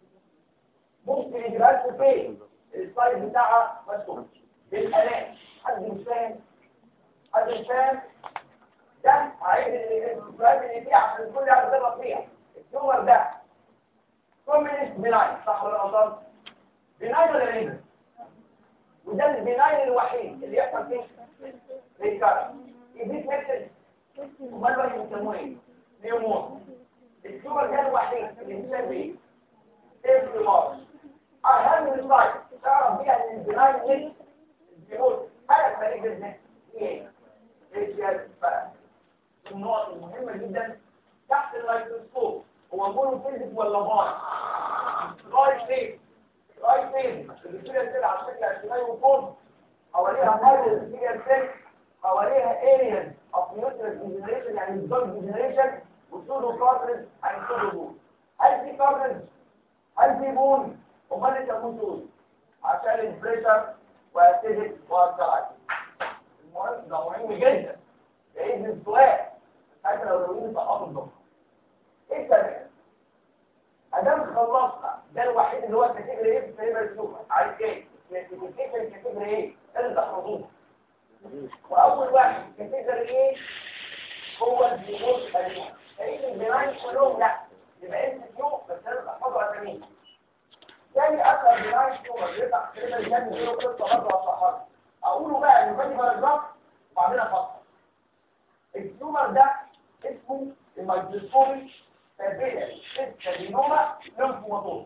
ممكن يجيبها لكم فين السلايد بتاعها مكتوب بالالات حد مش فاهم حد مش فاهم ده عايز السلايد اللي فيه عشان الكل يعرف يضرب فيها التيومر ده كوميونست بناين صح ولا غلطان بناين ولا ليجن وده البناين الوحيد اللي يحصل فيه ريكارد يديك نفس امال بقى يسموه ايه نيومون التيومر ده الوحيد اللي بيسمى ايه سيف مارش اهم سلايد تعرف بيها ان البناين مش بيموت حاجه خليج الذهن ايه ايه النقط المهمه جدا تحت الميكروسكوب هو مونوفيزيك ولا باي رايت فين رايت فين البكتيريا السيل على شكل اجتماعي وفوق حواليها مال البكتيريا السيل حواليها ارياز اوف نيوتريال ديجنريشن يعني الزوج ديجنريشن وسودو كارتريج يعني سودو بون هل في كارتريج هل في بون امال انت موجود عشان البريشر واسيدك والكلايد المهم ده مهم جدا لان السؤال حتى لو لو انت افضل ايه السبب ادام خلصنا ده الوحيد اللي هو الكاتيجوري ايه في الفيبر سوبر عارف ايه الكاتيجوري الكاتيجوري ايه اللي تحفظوه واول واحد كاتيجوري ايه هو الديموت الكلمه لان الجماعي كلهم لا يبقى انت كيو بس انا بحفظه على مين تاني اكثر جماعي سوبر بيطلع كلمه الجنة دي قصه برضه اصحابي اقوله بقى ان فادي باراجراف وبعدين افصل التيومر ده اسمه الميكروسكوبي تابيلاري كارينوما ليمفوماتوز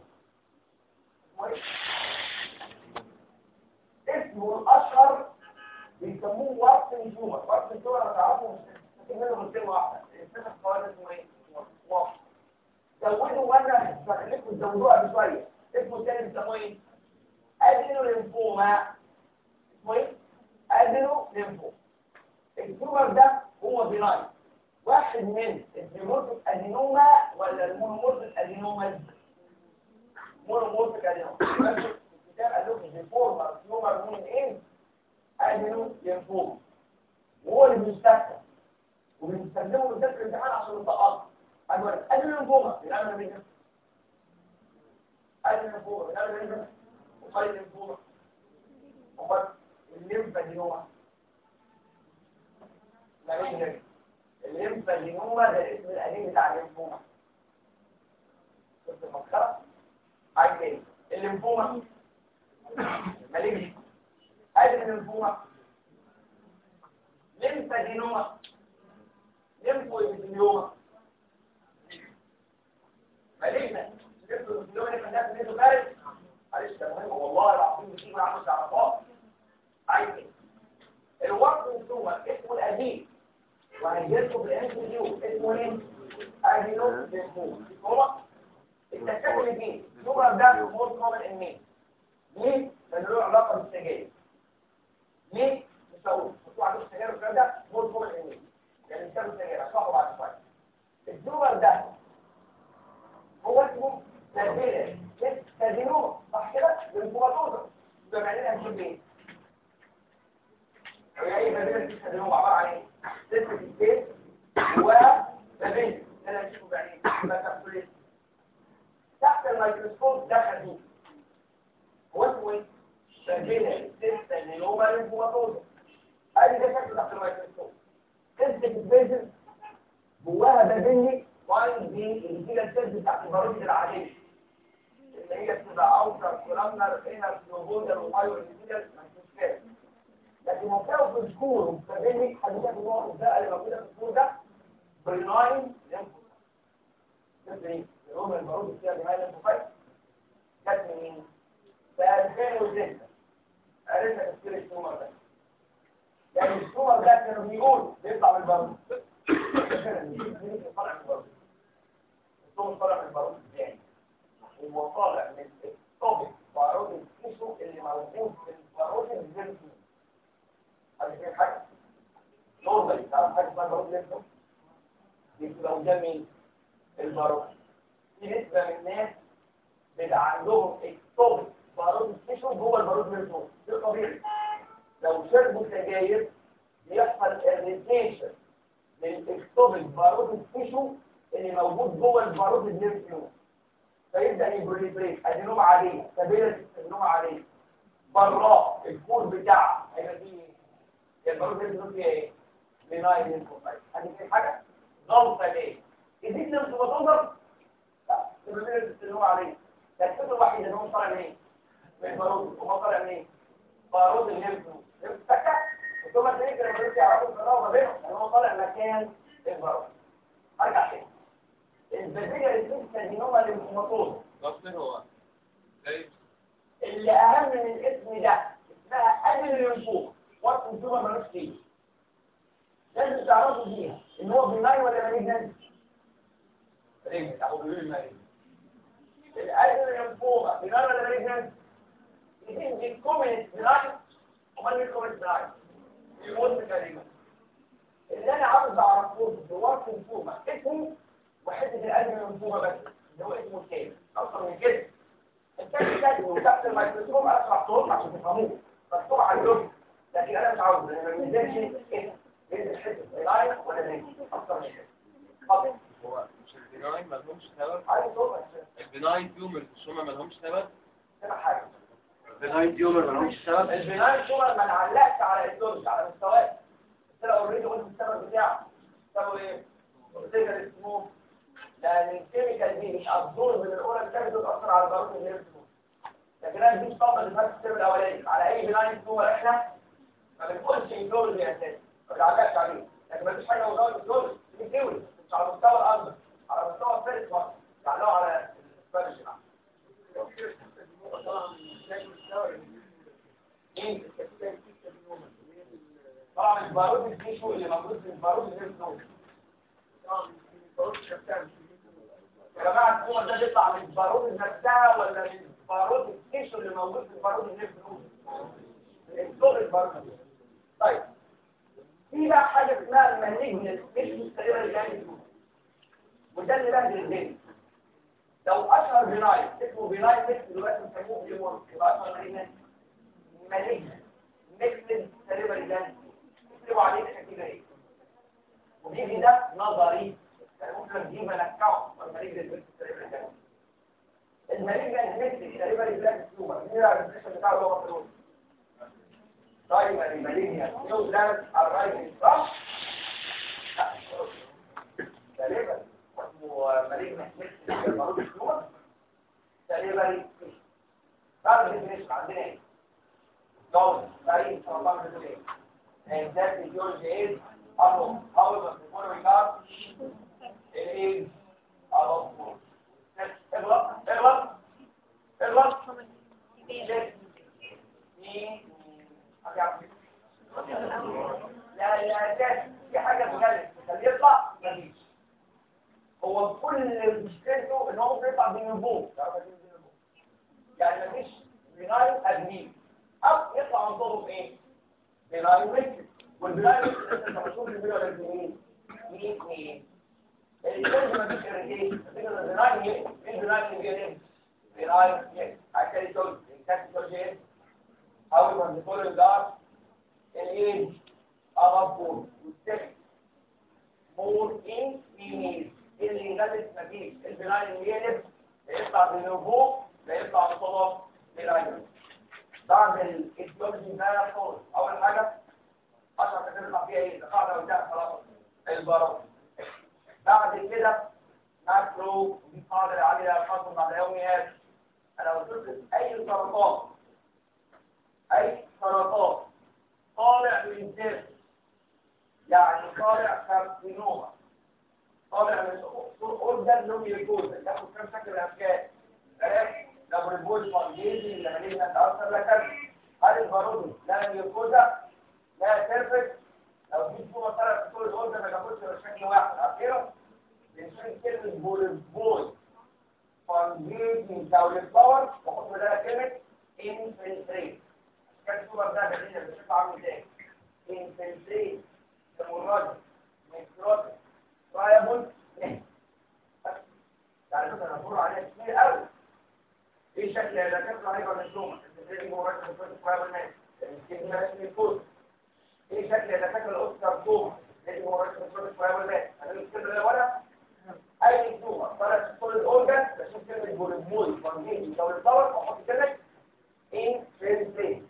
اسمه الاشهر بيسموه واتسن تيومر واتسن تيومر انا تعرفه مش منه غير كلمه واحده اسمها القواعد اسمه ايه؟ واحد زودوا وانا هخليكم تزودوها بشويه اسمه الثاني بيسموه ايه؟ ادينو ليمفوما اسمه ايه؟ ادينو ليمفوما التيومر ده هو بناين واحد من الديمورفيك ادينوما ولا المونومورفيك ادينوما مونومورفيك ادينوما بس الكتاب قال لكم ديفورمر تيومر من ايه ادينو ليمفوما وهو اللي بيستخدم وبنستخدمه في ذكر الامتحان عشان نطقطه اقول ادينو ليمفوما بنعمل ايه ادينو ليمفوما بنعمل ايه وخير ليمفوما امال الليمف ادينوما لا الليمفادينوما ده الاسم القديم بتاع الليمفوما شفت المسخره عايز ايه الليمفوما ماليش ادي الليمفوما ليمفادينوما ليمفويدينوما مالينا ليمفويدينوما اللي كان ده في خارج معلش ده مهم والله العظيم بتيجي معاه مش عارفاه عايز ايه الوقت التومر اسمه القديم وهيجيلكم في الام كيو اسمه ايه؟ ادينو ليمفوما هو التكتل اللي فيه التومر ده مور كومن ان مين ليه؟ لان له علاقه بالسجاير ليه؟ مش هقول بس هو عنده السجاير والكلام ده مور كومن ان مين يعني بيشرب السجاير هشرحه بعد شويه التومر ده هو اسمه تربيه تدينوما صح كده؟ ليمفوماتوزا ده معناه هنشوف ايه؟ هي مدينة التدريب عبارة عن ايه؟ ست السبيس ومبين انا هنشوفه بعدين بس تحت الميكروسكوب ده خفيف هو اسمه ايه؟ تربية ست النيوما لينفوماتوزا ادي ده شكله تحت الميكروسكوب ست السبيس جواها بابيني واين دي اللي هي السيلز بتاعت الباروج العادية اللي هي بتبقى اوتر كولامنر انر سلوبودر ومايور ديجيتال مشكلة لكن موقعه في السكور ومستقبلي حديثة في النوع الزرقاء اللي موجودة في السكور ده بريناين لينفو مثل ايه؟ الروم المعروض فيها جماعة لينفوفايت جت منين؟ ده 2006 عرفنا تفكير السومر ده يعني السومر ده كانوا بيقولوا بيطلع من البرد طلع من البرد ثم طالع من البارود الثاني هو طالع من الطابق بارود التيشو اللي موجود في البارود الجنسي هذه في حاجة نورمالي تعرف حاجة اسمها بارود الجنسي يبقى ده مين البارود في نسبة من الناس بيبقى عندهم الطابق بارود التيشو جوه البارود الجنسي ده طبيعي لو شربوا سجاير بيحصل اريتيشن للاكتوبك بارود التيشو اللي موجود جوه البارود النيرفيوم فيبدا يبريبريت ادينوم عاديه سبيله ادينوم عاديه براه الكور بتاعها هيبقى فيه ايه البارود النيرفيوم فيها ايه بناين لينفوسايت هذه في حاجه غلطه ليه يزيد لينفوسايت لا سبيله ادينوم عاديه الفكره الوحيده ان هو طالع منين من البارود وما طالع منين بارود النيرفيوم فكه ثم تلاقيك لما تيجي تعرفوا الفراغ ما بينهم ان هو طالع مكان البارود ارجع تاني البديهة الجنسة دي هما اللي مطلوب دكتور هو زي اللي أهم من الاسم ده اسمها قبل الانفوق وقت الانفوق ملوش فيه لازم تعرفوا بيها ان هو بناي ولا مالجنس رجل او بيقول المالجنس القلب الانفوق بناي ولا مالجنس يتم دي كومنت بناي ومال الكومنت بناي يموت تقريبا اللي انا عاوز اعرفه في وقت الانفوق اسمه وحته القلب المنفوخه بس اللي هو اسمه الكيل اكتر من كده الكيل ده وتحت الميكروسكوب اسمع صوت عشان تفهموه مكتوب على اللوجو لكن انا مش عاوز لان ما بينزلش كده بينزل حته لاين ولا بينزل اكتر من كده اتفضل هو مش البناين مالهمش سبب عايز صوت عشان البناين تيومرز مش هما مالهمش سبب تسمع حاجه البناين تيومر ملهمش سبب البناء شغل ما نعلقش على الدرج على مستواه قلت له اوريدي قلت السبب بتاعه سببه ايه؟ قلت لك اسمه لان الكيميكال دي مش ابزور من الاولى بتاعته بتاثر على الباروت اللي هي لكن انا دي طبقه اللي فاتت الترم الاولاني على اي بناين هو احنا ما بنقولش انفلونزا اساسا ما بنعلقش عليه لكن ما فيش حاجه موضوع انفلونزا دي ثيوري مش على مستوى الارض على مستوى الفيرست وان بيعلقوا على السبانش مين؟ طبعا البارود التيشو اللي موجود في البارود اللي يا جماعه الصور ده بيطلع من البارود نفسها ولا من البارود التيشو اللي موجود في البارود النفسي الصور البارود طيب في بقى حاجه اسمها المالجنس مش مستقره الجانب وده اللي بهدل الدنيا لو اشهر بناين اسمه بناين ميكس دلوقتي بيسموه بليمون يبقى اشهر مالجنس مالجنس ميكس سريبر الجانب اكتبوا عليه النتيجه ايه ودي ده نظري ممكن نجيب نكعه والمريض البنت تقريبا كده المريض الهنسي تقريبا البلاك سوبر مين الريسيشن بتاعه هو مطلوب طيب المالينيا نيو زاد الرايزنج صح تقريبا اسمه مريض هنسي المرض السوبر تقريبا بعد الديفينيشن عندنا ايه دول تاريخ سرطان الدنيا and that is your age alone however before we got الايه اغلط اغلط اغلط اغلط لا لا ده في حاجه بجد اللي يطلع مفيش هو كل مشكلته ان هو بيطلع بالنبوغ يعني مفيش بنايل ادمين او يطلع من طوله بايه؟ بنايل ميكس والبنايل ميكس انت مشهور بالمية ولا بالمين؟ مين مين؟ الجزء ما فيش اريتيشن فكره البناين ايه البناين اللي جاي بناين ايه عشان يقول الكاس يقول ايه اول ما بيقول الدار الايه ابابور والسكس مور ان فيميل اللي يغلس مفيش البناين اللي يقلب يطلع بالنبوغ يطلع بصدف بناين بعد الايديولوجي ده خالص اول حاجه عشان تطلع فيها ايه القاعده بتاعت خلاص البراءه بعد كده ماكرو دي قادر عليها الخصم بعد يوميات انا قلت اي سرطان اي سرطان طالع من الجسم يعني طالع كارسينوما طالع من اورجان نوميوكوزا ياخد كام شكل الاشكال لو البول فانجيزي اللي مالينا تاثر لك هل البارودي لا نيوكوزا لا سيرفكس لو في صوره طلعت في طول الاورجان ما جابوش غير شكل واحد عارفينه بنشيل كلمة بوليفوي فانجيتنج دولة باور وحط بدالها كلمة انفلتريت كان الصورة ده بالليل بشوف عامل ازاي انفلتريت المراد ميكروت رايبل نه بس يعني مثلا هنقول عليها كتير قوي ايه شكل الدكاتره هيبقى مشلومه الانفلتريت مراد ميكروت رايبل نه السكين ده اسمه الكود ايه شكل الدكاتره الاوسكار كوما اللي هو مراد ميكروت رايبل نه انا الكلمه اللي ورا اي تومه طلعت كل الاورجن بشوف كلمه بوليفوي فانجيتنج دولة باور واحط كلمه انفلتريت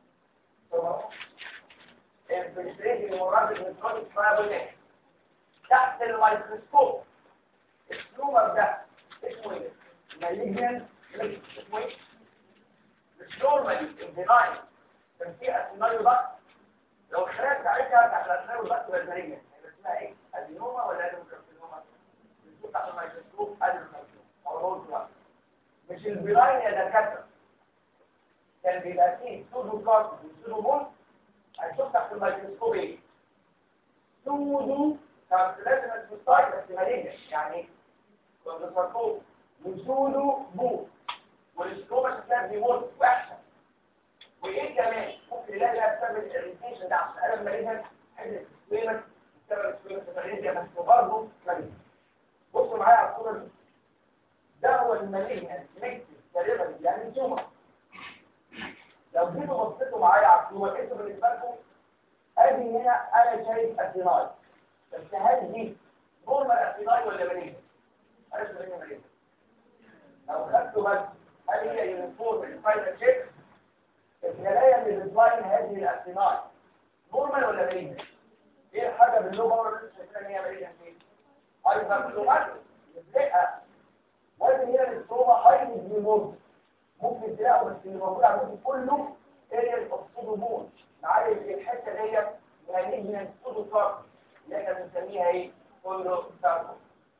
الفلتريت المراد بالنسبة فايبرنات تحت الميكروسكوب السلومر ده اسمه ايه؟ مالجن اسمه ايه؟ مش نورمالي البناين كان في اسيناريو بس لو الخلايا بتاعتها تحت الاسيناريو بس ولا مالجن هيبقى اسمها ايه؟ ادينوما ولا ادينوما؟ بنشوف تحت الميكروسكوب ادينوما او مش البناين يا دكاتره كان بيبقى فيه سودو كارت وسودو بول هنشوف تحت الميكروسكوب ايه سودو كارتلازم السوسايد بس مالينيا يعني كونسركوب وسودو بول والسكوبا شكلها بيموت وحشه وايه كمان ممكن يلاقي لها بسبب الاريتيشن ده عشان قلب مالينيا حته سويمت بسبب السويمت التغذيه بس برضه مالينيا بصوا معايا على الصوره دي ده هو المالينيا نكتب تقريبا يعني تومر لو جيتوا بصيتوا معايا على الصوره انتوا بالنسبه لكم ادي هنا انا شايف اسيناي بس هل دي نورمال اسيناي ولا مالين؟ انا مش مالين مالين لو خدتوا بس هل هي يونيفورم الفاينل تشيك الخلايا اللي بتلاين هذه الاسيناي نورمال ولا مالين؟ ايه الحاجه باللو باور اللي شايفينها ان هي مالين فين؟ ايضا باللغات لا وزن هنا الصوره هايلي ديمورد ممكن تلاقوا بس اللي موجود عندكم كله اريال اوف سودومون معايا الحته ديت يعني من السودوكار اللي احنا بنسميها ايه كله ساركو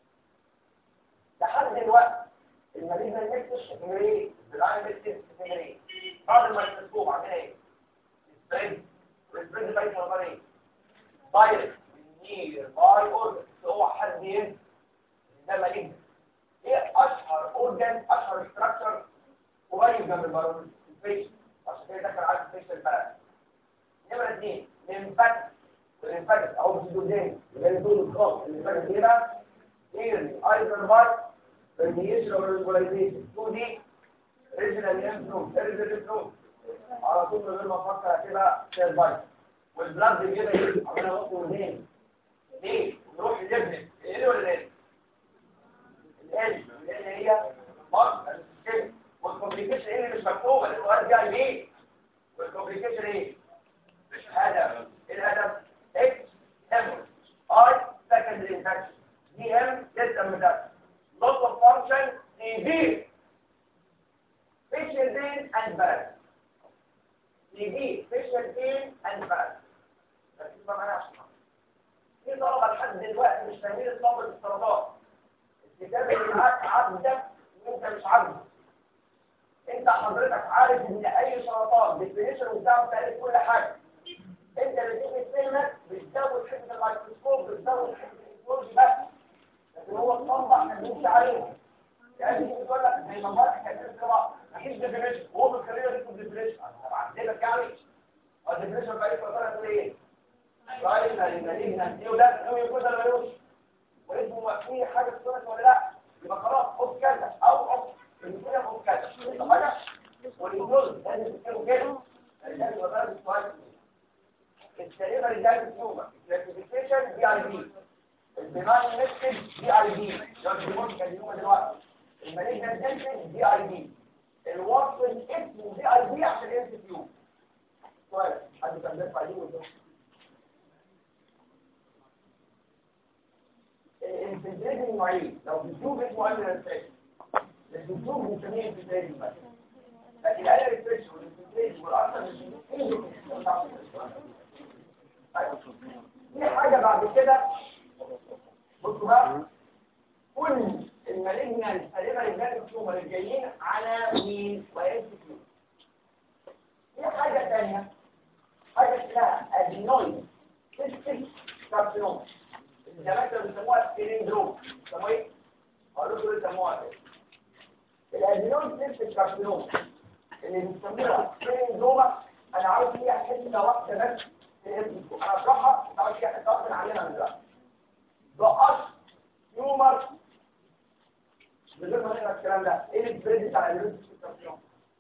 لحد دلوقتي المريض المكتش غير بالعين المكتش غير بعد ما الميكروسكوب عندنا ايه سبريد والسبريد باي شغال ايه دايركت نير باي اورجن هو حد ينسى ده مالجن ايه اشهر اورجن اشهر ستراكشر قريب جنب البارون الفيش عشان كده دخل على الفيش البلد نمرة اثنين ليمفاتيك الليمفاتيك اهو بسيدوزين اللي هي دول الخاص الليمفاتيك ايه بقى؟ ايرلي ايزر مارك برميشن او ريجولايزيشن 2 دي ريجنال ليمف نود ريجنال نود على طول من غير ما افكر هتبقى سيل بايت والبلاد كده ايه؟ عمال ابص منين؟ ليه؟ نروح للابن ايه ولا لا؟ الال اللي هي مارك كده والكومبليكيشن ايه اللي مش مكتوبه لانه ارجع ليه والكومبليكيشن ايه مش هدف الهدف اكس ام اي سكندري انفكشن دي ام لسه مدرس لوس اوف فانكشن سيفير فيشل بين اند بارد سيفير فيشل بين اند بارد بس ما معناش في طلبه لحد دلوقتي مش فاهمين الصبر السرطان الكتاب اللي معاك عبدك وانت مش عبد انت حضرتك عارف ان اي سرطان ديفينيشن بتاعه بتعرف كل حاجه انت اللي تيجي تفهمك بتزود حته الميكروسكوب بتزود حته الانفلونزي بس لكن هو الطنبع ما بيمشي عليه يعني انت بتقول لك زي ما امبارح كان في القراءه مفيش ديفينيشن وهو بالخليه بيكتب ديفينيشن انا بعدلك يعني الديفينيشن بقى يبقى طالع ايه؟ راينا لمدينه دي وده لو يكون ده ملوش واسمه في حاجه اسمها ولا لا يبقى خلاص خد كذا او خد الدنيا خد كذا حاجه والنزول لازم تكتبه كده لازم يبقى ده السؤال التقريبا رجال النوبه الكلاسيفيكيشن دي اي بي البناين نكتب دي اي بي ده الهرمون كان اليوم دلوقتي المالجنت نكتب دي اي بي الوصف اسمه دي اي بي عشان ام سي كيو سؤال حد كان بيرفع ايده ويقول الانفجارين نوعين لو بتشوف اسمه قبل الانفجار الدكتور بنسميه انفجارين بس لكن انا الفريش والانفجارين والاصل في حاجه بعد كده بصوا بقى كل المالجنال تقريبا الجانب التومر الجايين على مين ويس كيو في حاجه ثانيه حاجه اسمها ادينويد سيستيك كارسينوما زمان كانوا بيسموها سيليندروم بيسموها ايه؟ اقول لكم ايه بيسموها كده الادينويد سيستم كارسينوم اللي بيسموها سيليندروما انا عاوز فيها حته واحده بس تهمكم. انا اشرحها عاوز فيها حته واحده نعلمها من دلوقتي بقص تيومر من غير ما نقرا الكلام ده ايه البريد بتاع الادينويد سيستم كارسينوم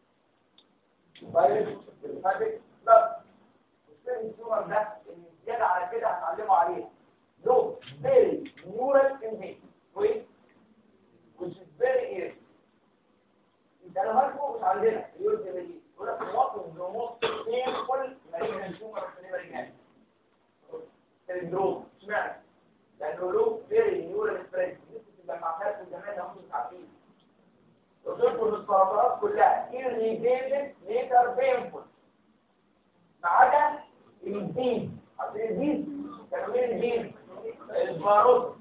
فايروس الفاتك لا السيرم تيومر ده اللي زياده على كده هنعلمه عليه له very neural invasion كويس which is very irritating انت لو هتفوق مش عندنا اليورد دي يقول لك مواطن بروموت painful malignant tumor في المريجان سندروم اشمعنى؟ لانه له very neural spread ممكن تبقى مع ناس من زمان لو انتم مش عارفين وتدخل السرطانات كلها irritated later painful ما عدا الجديد عشان الجديد كانوا مين الجديد؟ الباروت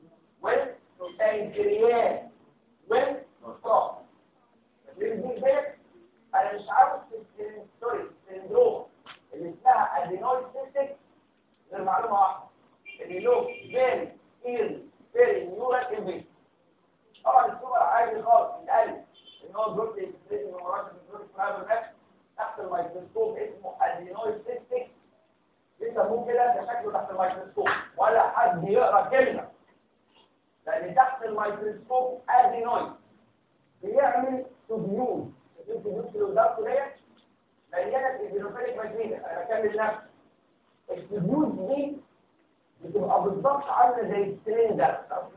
والبنكرياس والمصاب الجديد ده انا مش عارف السن- سوري السندروم اللي اسمها ادينويد سيستيك غير معلومه واحده اللي له فيري ايرلي فيري نيورال انفيشن طبعا السوبر عادي خالص القلب ان هو جزء يستفيد من مرات من جزء فراغ تحت الميكروسكوب اسمه ادينويد سيستيك بيسموه كده ده شكله تحت الميكروسكوب ولا حد يقرا كلمه لان تحت الميكروسكوب ادينويد بيعمل تبيوز التبيوز اللي قدامكم ديت مليانه ايزينوفيليك ماتريدا انا بكمل نفسي التبيوز دي بتبقى بالظبط عامله زي السلندر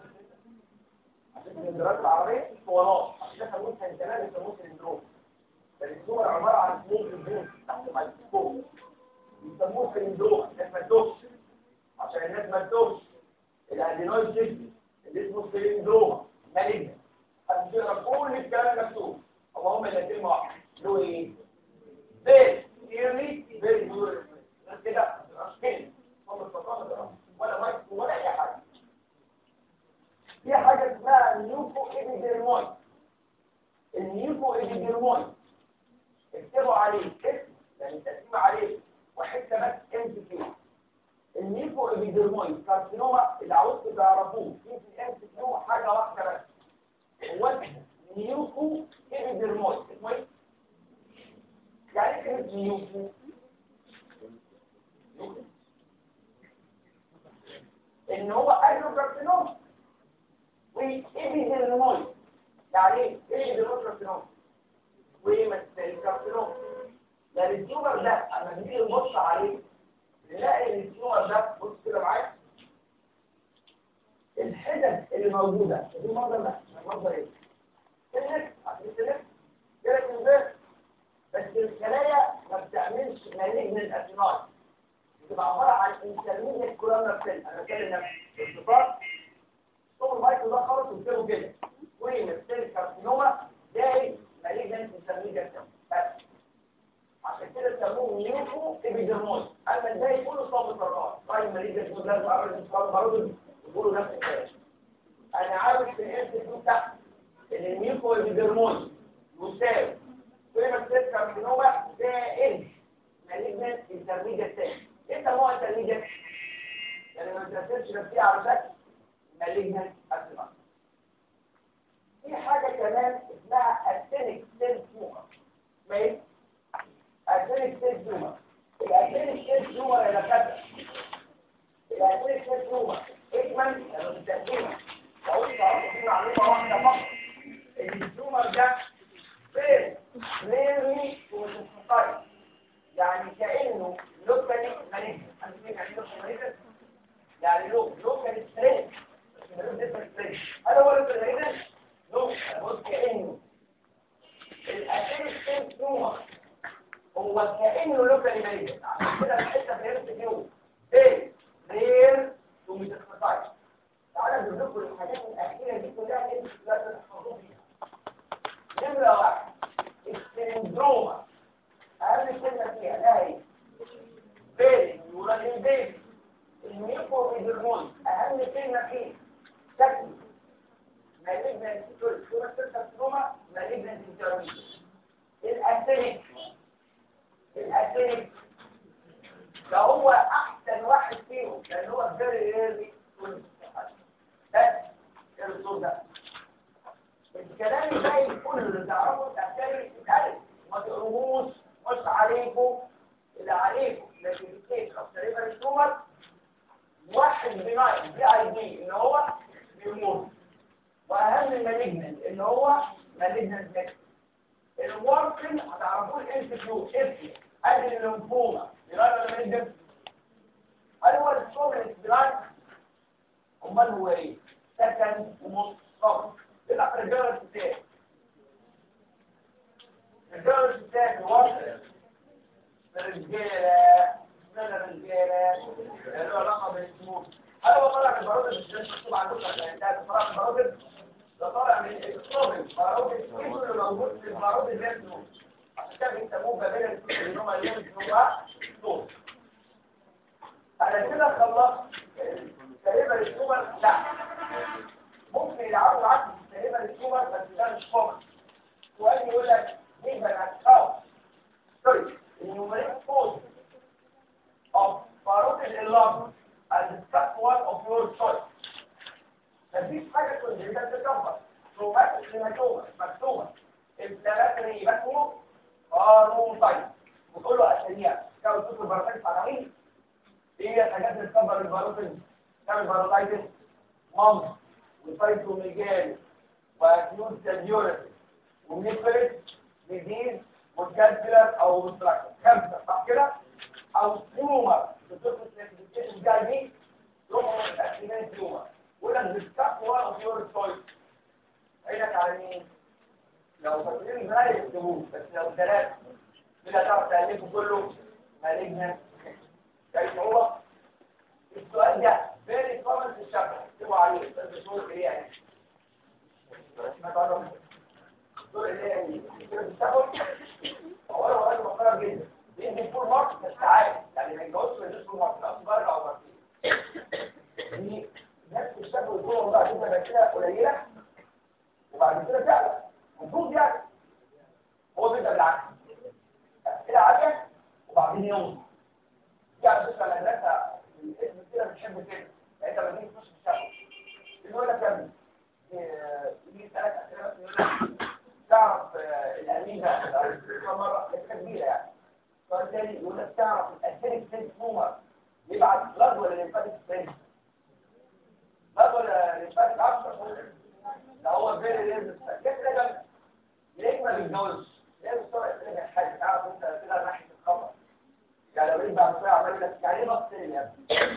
عشان السلندرات العربيه اسطوانات عشان كده سموه سنتنال بيسموه سلندروم الصور عباره عن سموك تبيوز تحت الميكروسكوب بيسموه سلندروم الناس ما تدوخش عشان الناس ما تدوخش الادينويد سيستم اللي اسمه سلندروما مالجنا هتقرا كل الكلام مكتوب هو هم اللي كلمه واحده له ايه؟ بيت يرمي بيت يوري بس كده مش كلمه هم الفصاحه ولا مايك ولا اي حاجه في حاجه اسمها نيوكو ايبيديرمويد النيوكو ايبيديرمويد اكتبوا عليه اسم يعني تقسيم عليه وحته بس ام سي كيو النيكو ابيدرمويد كارسينوما اللي عاوزكم تعرفوه في في الام سي كيو حاجه واحده بس هو اسمه نيوكو ابيدرمويد اسمه ايه؟ يعني ايه كلمه نيوكو؟ نيوكو. ان هو اجرو كارسينوما وابيدرمويد يعني ايه؟ ايه ابيدرمويد كارسينوما؟ ومثل كارسينوما يعني التيومر ده اما نيجي نبص عليه نلاقي ان التيومر ده بص كده معايا الحتت اللي موجوده دي المنظر ده المنظر ايه؟ سلك عشان سلك سلك من ده بس الخلايا ما بتعملش مالجن الاسنان بتبقى عباره عن انترميديت كولومنر سيل انا بتكلم نفسي الصفات طول المايكرو ده خالص وكتبه كده وين السيل كارسينوما ده مالجن انترميديت سيل بس عشان كده سموه نيوكو ابيدرمويد اما ازاي يقولوا صاب الفراغ راي مريض يقول لازم اعرف ان برضه يقولوا نفس الكلام انا عارف في الانستيتيوت تحت ان النيوكو ابيدرمويد يساوي كل ما السيل كارسينوما زائد مالجنت انترميديت سيل ايه سموها انترميديت يعني ما تركزش نفسيها على شكل مالجنت اسمها في حاجه كمان اسمها اسينيك سيل تيومر ما ايه أسيريك سيل تومر الأسيريك سيل تومر يا دكاترة الأسيريك سيل تومر اكمل لما بالتقسيمة بقول تعرفوا في معلومة واحدة فقط إن التومر ده غير غيري ومتفقين يعني كأنه لوكالي ماليزم عارفين يعني ايه لوكالي ماليزم؟ يعني لو لوكالي ستريس هذا هو لوكالي ماليزم؟ لو بص كأنه الأسيريك سيل تومر هو كأنه لوكالي ماليزم عشان كده الحته فهمت فيهم ايه غير ومتخصصين تعالى نقول لكم الحاجات الاخيره دي كلها انتوا لازم تحفظوا فيها نمره واحد السندروما اهم كلمه فيها لا هي بيري يوراني بيري الميكو هيدرمون اهم كلمه فيه شكل مالجنت سوري سوري مالجنت الاسيريك الاسيد ده هو احسن واحد فيهم لان هو فيري ريرلي بناين بي اي دي ان هو بيموت واهم المالجنت ان هو مالجنت نكس الوركن هتعرفوه الام سي كيو اف ادي الليمفوما يبقى ولا مالجنت هل هو السوبر بلاك امال هو ايه سكن ومصطفى يبقى في الرجاله الستات الرجاله الستات الوركن الرجاله من الرجاله له علاقه بالسموم هل هو طالع من البرود اللي مكتوب عندكم انت طالع من البرود ده طالع من الصوبل البرود الكيسو اللي موجود في البرود اللي اسمه عشان كده بيسموه بابيلا اللي هم اللي هو صوت انا كده خلصت تقريبا السوبر لا ممكن يلعبوا معاك تقريبا السوبر بس ده مش كومن سؤال يقول لك مين بقى اه سوري النيوميريك فوز of parotid enlargement and the step one of your choice مفيش حاجة كونجنتال تكبر روماتيك هيماتوما مكتومة انفلاماتوري مكتوم قانون طيب وتقول له اساسيات كانوا تشوفوا البرامج عناوين ايه هي الحاجات اللي تكبر الباروتين تعمل باروتايتس مامس وفايتوميجال واكيوت سيريوريتي وميكوليت ديزيز وكانسلر او مستراكشن خمسه صح كده او تيومر بتدخل في الجاي دي يروحوا متاكدين تيومر يقول لك بتستخدم وان اوف يور تشويس عينك على مين؟ لو فاكرين ازاي يكتبوه بس لو ثلاثه كده تعرف تألفه كله مالجنا كيف هو السؤال ده فيري كومن في الشفا اكتبوا عليه بس الدكتور ايه يعني ما تعرفش الدكتور ايه يعني بتاخد اولا وقال مقرر جدا بيدي فول مارك بس عادي يعني ما يتجوزش ما يديش فول مارك لا صغير او مرتين دي نفس الشكل الدكتور بقى كده كده قليله وبعد كده تعلى المفروض يعني هو بيبدا بالعكس كده عاليه وبعدين يوم يعني بص على المدرسه الاسم كده بتحب كده يعني انت لما تيجي تخش الشغل يقول لك يا ابني يجي يسالك اسئله بس يقول لك تعرف الامين ده مره حته كبيره يعني سؤال تاني يقول لك تعرف الاسيريك سيل تومر يبعت بلاد ولا ليمفاتيك سيل بلاد ولا ليمفاتيك اكتر ده هو فيري ريزس كده ده ليه ما بيتجوزش؟ ليه بتسرع كده حاجه تعرف انت كده ناحيه الخبر يعني لو انت عم تعمل لك يعني ايه بص يا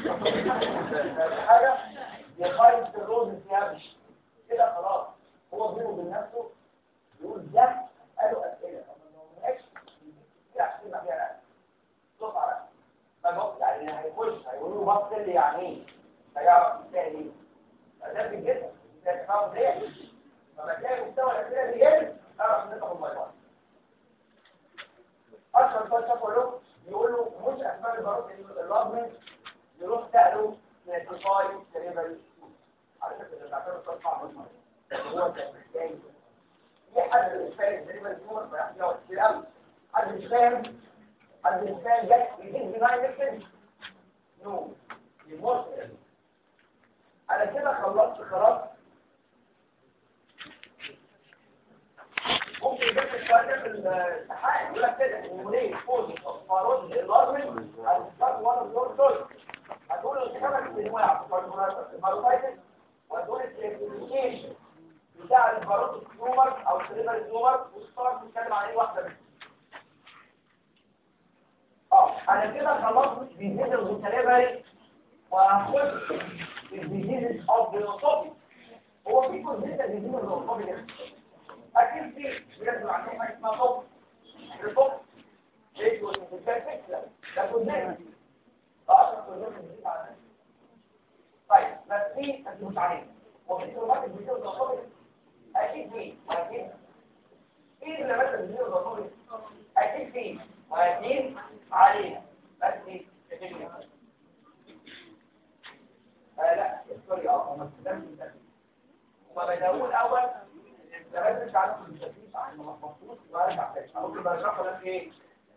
ابني حاجه يخايف الروز الثيابش كده خلاص هو بينه وبين نفسه يقول ده قالوا اسئله طب ما هو ماشي كده عشان ما فيها صوت على فبص يعني هيخش هيقولوا له بص لي يعني ايه هيعرف ازاي ايه ده في الجسم ده تفهم ليه فما تلاقي مستوى الاسئله اللي جاي اعرف ان انت موبايل اشهر سؤال شافه له يقول له مش اسماء الباروت اللازمنت يروح سأله نتيفاي سريبري على فكرة اللي بعتبر الصوت صعب هو كان محتاج في حد مش فاهم سريبري تومر فيحكي له كتير قوي حد مش فاهم حد مش فاهم جت يجيب بناين نفسه نو يموت انا كده خلصت خلاص ممكن يجيب السؤال ده في الامتحان يقول لك كده المولين فوز الفاروز اللازم هتختار وانا بدور دول هتقول الكتابة في انواع الفاروتايتس وهتقول الكلاسيفيكيشن بتاع الفاروت التومر او السليبر التومر والصور بتتكلم عن ايه واحده بس اه انا كده خلصت ديزيز الغساليبري وهخش الديزيز اوف ذا هو في كونسيتا ديزيز الغساليبري اكيد في بجد عندهم حاجه اسمها طب الطب ايه هو الكونسيتا ده كونسيتا اه كونسيتا طيب بس في انت مش عارف هو في كلمات الديزيز الغساليبري اكيد في ولكن ايه اللي مثلا الديزيز الغساليبري اكيد في ولكن علينا بس لا سوري اه ما استخدمش التأكيد وما بدأوا الأول لما مش عارف التأكيد عشان ما مخصوص برجع تاني ممكن برجعه لك ايه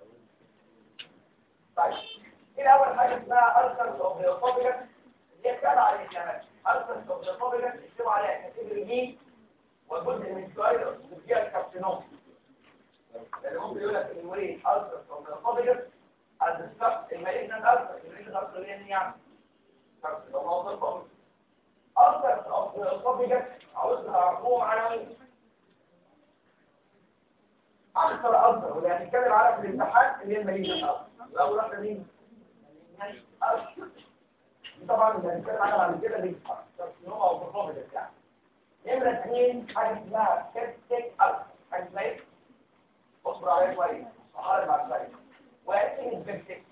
طيب ايه أول حاجة اسمها ألسرز أوف الأوتوبيجس اللي هي بتابع على الإسلامات ألسرز أوف الأوتوبيجس يكتبوا عليها كاتيجوري بي والجزء من السؤال فيها الكابسينوم لأن ممكن يقول لك المريض ألسرز أوف الأوتوبيجس الدستاق المالجنان ألسر المالجنان ألسر اللي هي يعني كارسينوما اوف اكتر اوف عاوز تعرفوهم عناوين اكثر اكثر واللي هنتكلم عليها في الامتحان اللي هي الماليه الاول الاول واحده مين دي طبعا اللي هنتكلم عنها بعد كده دي كارسينوما او بروفيدنس يعني نمره اثنين حاجه اسمها سيبتيك الف حاجه اسمها ايه؟ اصبر عليها شويه صحاري بعد شويه وايه السيبتيك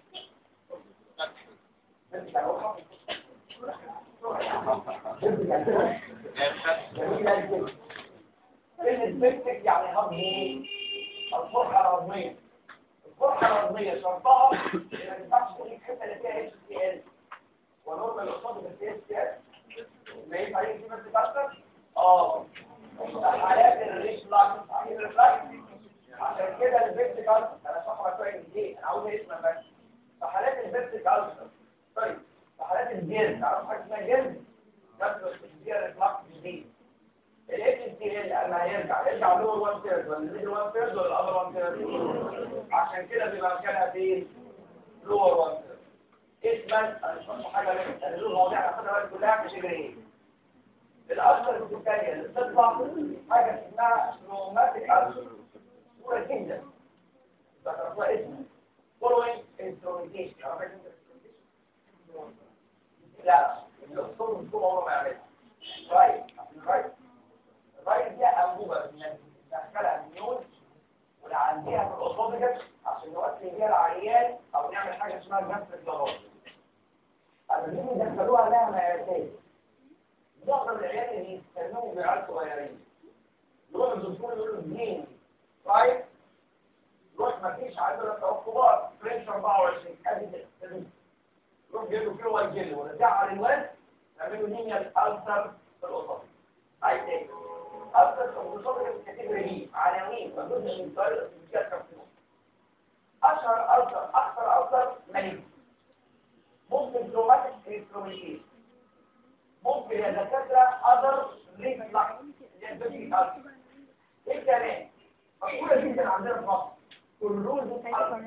سيبتيك يعني هو السبتك يعني هضمي الفرحة الهضمية الفرحة الهضمية شرطها ان ما ينفعش تقول الحتة اللي فيها اتش تي ال ونورمال القصاد اللي فيها اتش تي ال ما ينفع يجي بس اكتر اه حالات الريش لاك عشان كده الفيكتيك انا شرحها كويس ليه انا عاوز اسمع بس فحالات الفيكتيك طيب فحالات الجلد تعرف حاجه اسمها جلد نفس الجلد اطلاق جديد الاكس تي ال لما هيرجع يرجع لور 1 ثيرد ولا ميدل 1 ثيرد ولا الابر 1 ثيرد عشان كده بيبقى مكانها فين لور 1 ثيرد اسما انا مش فاهم حاجه ليه لان دول مواضيع هاخدها بقى كلها مش ايه الاكثر الثانيه اللي بتطلع حاجه اسمها روماتيك السر صوره جدا ذكرتها اسمها فولوينج انسترومنتيشن عرفت انت لا الدكتور مش هو عمره ما يعملها رايت رايت الرايت دي انبوبه بندخلها النيون ونعديها في الاوتوبيكس عشان نوصل بيها العيان او نعمل حاجه اسمها جنس الجلوس اما نيجي ندخلوها لها مقاسات معظم العيال اللي يستخدموا بعيال صغيرين يروح الدكتور يقول له منين رايت يروح ما فيش عندنا كبار فرنش 24 ادي يروح جايب له كيلو وايت جيلي ونرجعها للواد نعمله لينيا الالسر في القصر عايز ايه؟ السر في القصر الكاتيجوري دي عناوين وجزء من طريقه الفيزياء كارسينوم اشهر السر اكثر السر مالي ممكن تروماتيك انسترومنتيشن ممكن يا دكاتره اذر ريف لاك يعني ايه كمان؟ مشهوره جدا عندنا في مصر كلهم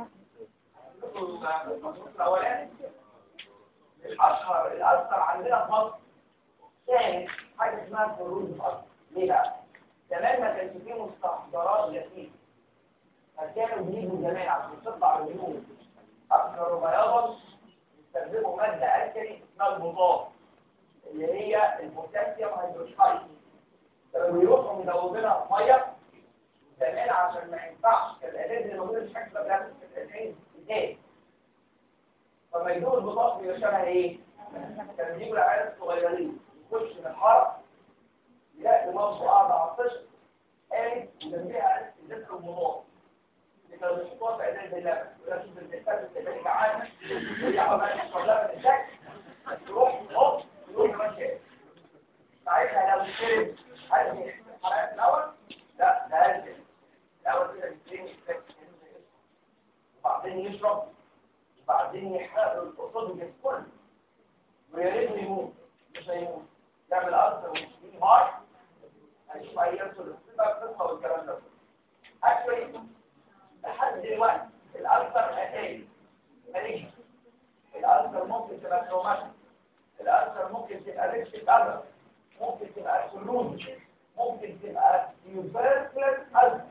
الاولاني الاشهر الاكثر عندنا في مصر ثاني حاجه اسمها الفروج الأصل ليه بقى؟ زمان ما كانش فيه مستحضرات لطيفه فكانوا بيجوا زمان عشان تطلع الجنود اكثر بياضا يستخدموا ماده الكلي اسمها البطاط اللي هي البوتاسيوم هيدروكسيد كانوا بيروحوا مدوبينها في ميه زمان عشان ما ينفعش كان الازاز اللي موجود في حاجه بتاعت الازاز ازاز فما يدور البطاقه بيبقى شبه ايه؟ كانوا بيجوا العيال الصغيرين يخش من الحرم يلاقي مامته قاعده على الطشت قالت وجنبها ازازه البطاقه اللي كانوا بيحطوها في ازاز اللبن ولا شوف الزيتات اللي جعانه وهي عماله تشرب لبن ازاي تروح تحط تروح ماشيه ساعتها لو شرب عايز يحسب حرقات الاول لا ده هلزم الاول كده بيترمي وبعدين يشرب وبعدين يحرق القصاد الجسم كله ويا ريت يموت مش هيموت يعمل ألسر ويشتري مار هيشوف هيرسل الصفة القصة والكلام ده اكشولي لحد دلوقتي الألسر أتاري ماليش الألسر ممكن تبقى تروماتيك الألسر ممكن تبقى ريكس الألسر ممكن تبقى كلوز ممكن تبقى يوبركلس ألسر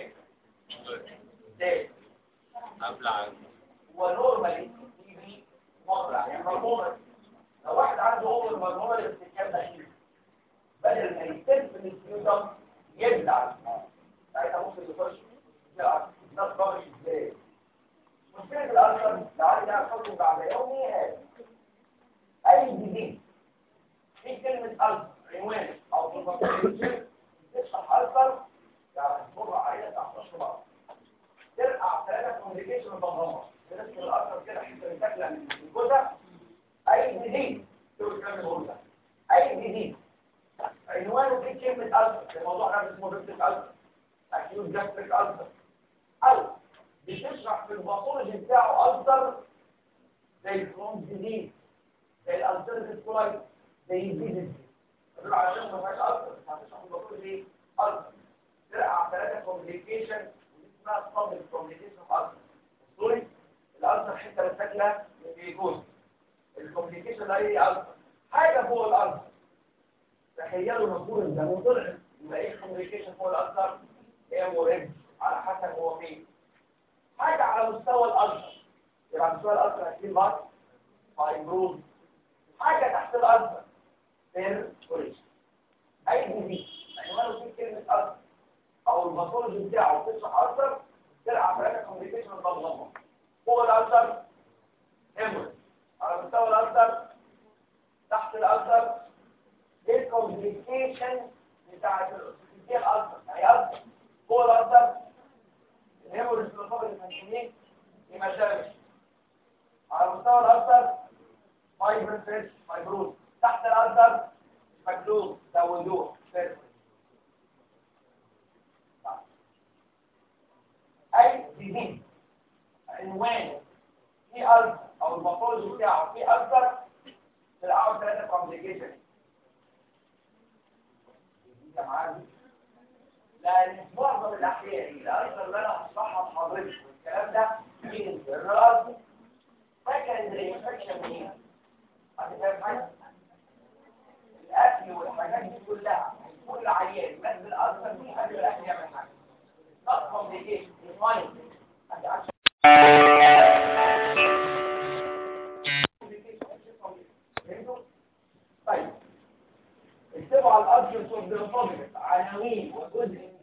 ازاي؟ أبلع ونورمالي تيجي مرة يعني مرمومة لو واحد عنده اوفر مرمومة للاستكشاف دقيق بدل ما يستلف من السيوتم يبلع ساعتها ممكن يخش يلعب الناس ضغط ازاي مشكلة الألسر تعالي ده حكم بعد يومي هذا أي جديد في كلمة ألسر عنوان أو تفاصيل تشرح ألسر يعني تمر عليها تحت الشمال ترقع ثلاثة كوميونيكيشن مبهمة تنسل الأثر كده حتى تاكلة من الجزء أي جديد تقول كلام الغرزة أي جديد عنوانه في كلمة ألسر الموضوع ده اسمه بيبتك ألسر أكيوت جاستريك ألسر أو بتشرح في الباثولوجي بتاعه ألسر زي الكرونز جديد زي الألسرتيف كولايت زي الفيزيت تقول عشان ما فيهاش ألسر هتشرح في الباثولوجي ألسر ترقع ثلاثة كوميونيكيشن اسمها صدر كوميونيكيشن ألسر سوري الألسر حتة الساكنة من الجلوكوز الكومبليكيشن ده ايه ألسر حاجة فوق الألسر تخيلوا مفهوم الدم طلع يبقى ايه الكومبليكيشن فوق الألسر هيموريج على حسب هو فين حاجة على مستوى الألسر يبقى على مستوى الألسر هتكون بس فايبروز حاجة تحت الألسر بيرفوريشن أي دي يعني ما لو في كلمة ألسر أو الباثولوجي بتاعه بتشرح ألسر تلعب في هذا كومبليكيشن ضغط فوق الألسر هيموريج على مستوى الألسر تحت الألسر ايه الكومبليكيشن بتاعت الأسفلتية الألسر يعني ألسر فوق الألسر الهيموريج في الفقر المنشنين يمشاوش على مستوى الألسر فايبر فيش فايبروز تحت الألسر مكلوز زودوه فيش أي ديزيز عنوان في ألسر أو الباثولوجي بتاعه في ألسر تلعبوا ثلاثة كومبليكيشن لأن معظم الأحياء الألسر اللي أنا هشرحها لحضرتك والكلام ده مين الرأس سكندري انفكشن منين؟ هتفهم حاجة؟ الأكل والحاجات دي كلها كل عيان بس الألسر دي قبل الأكل يعمل حاجة not complication it's mind طيب اكتبوا على الأرجل والدرفوبيك عناوين وجزء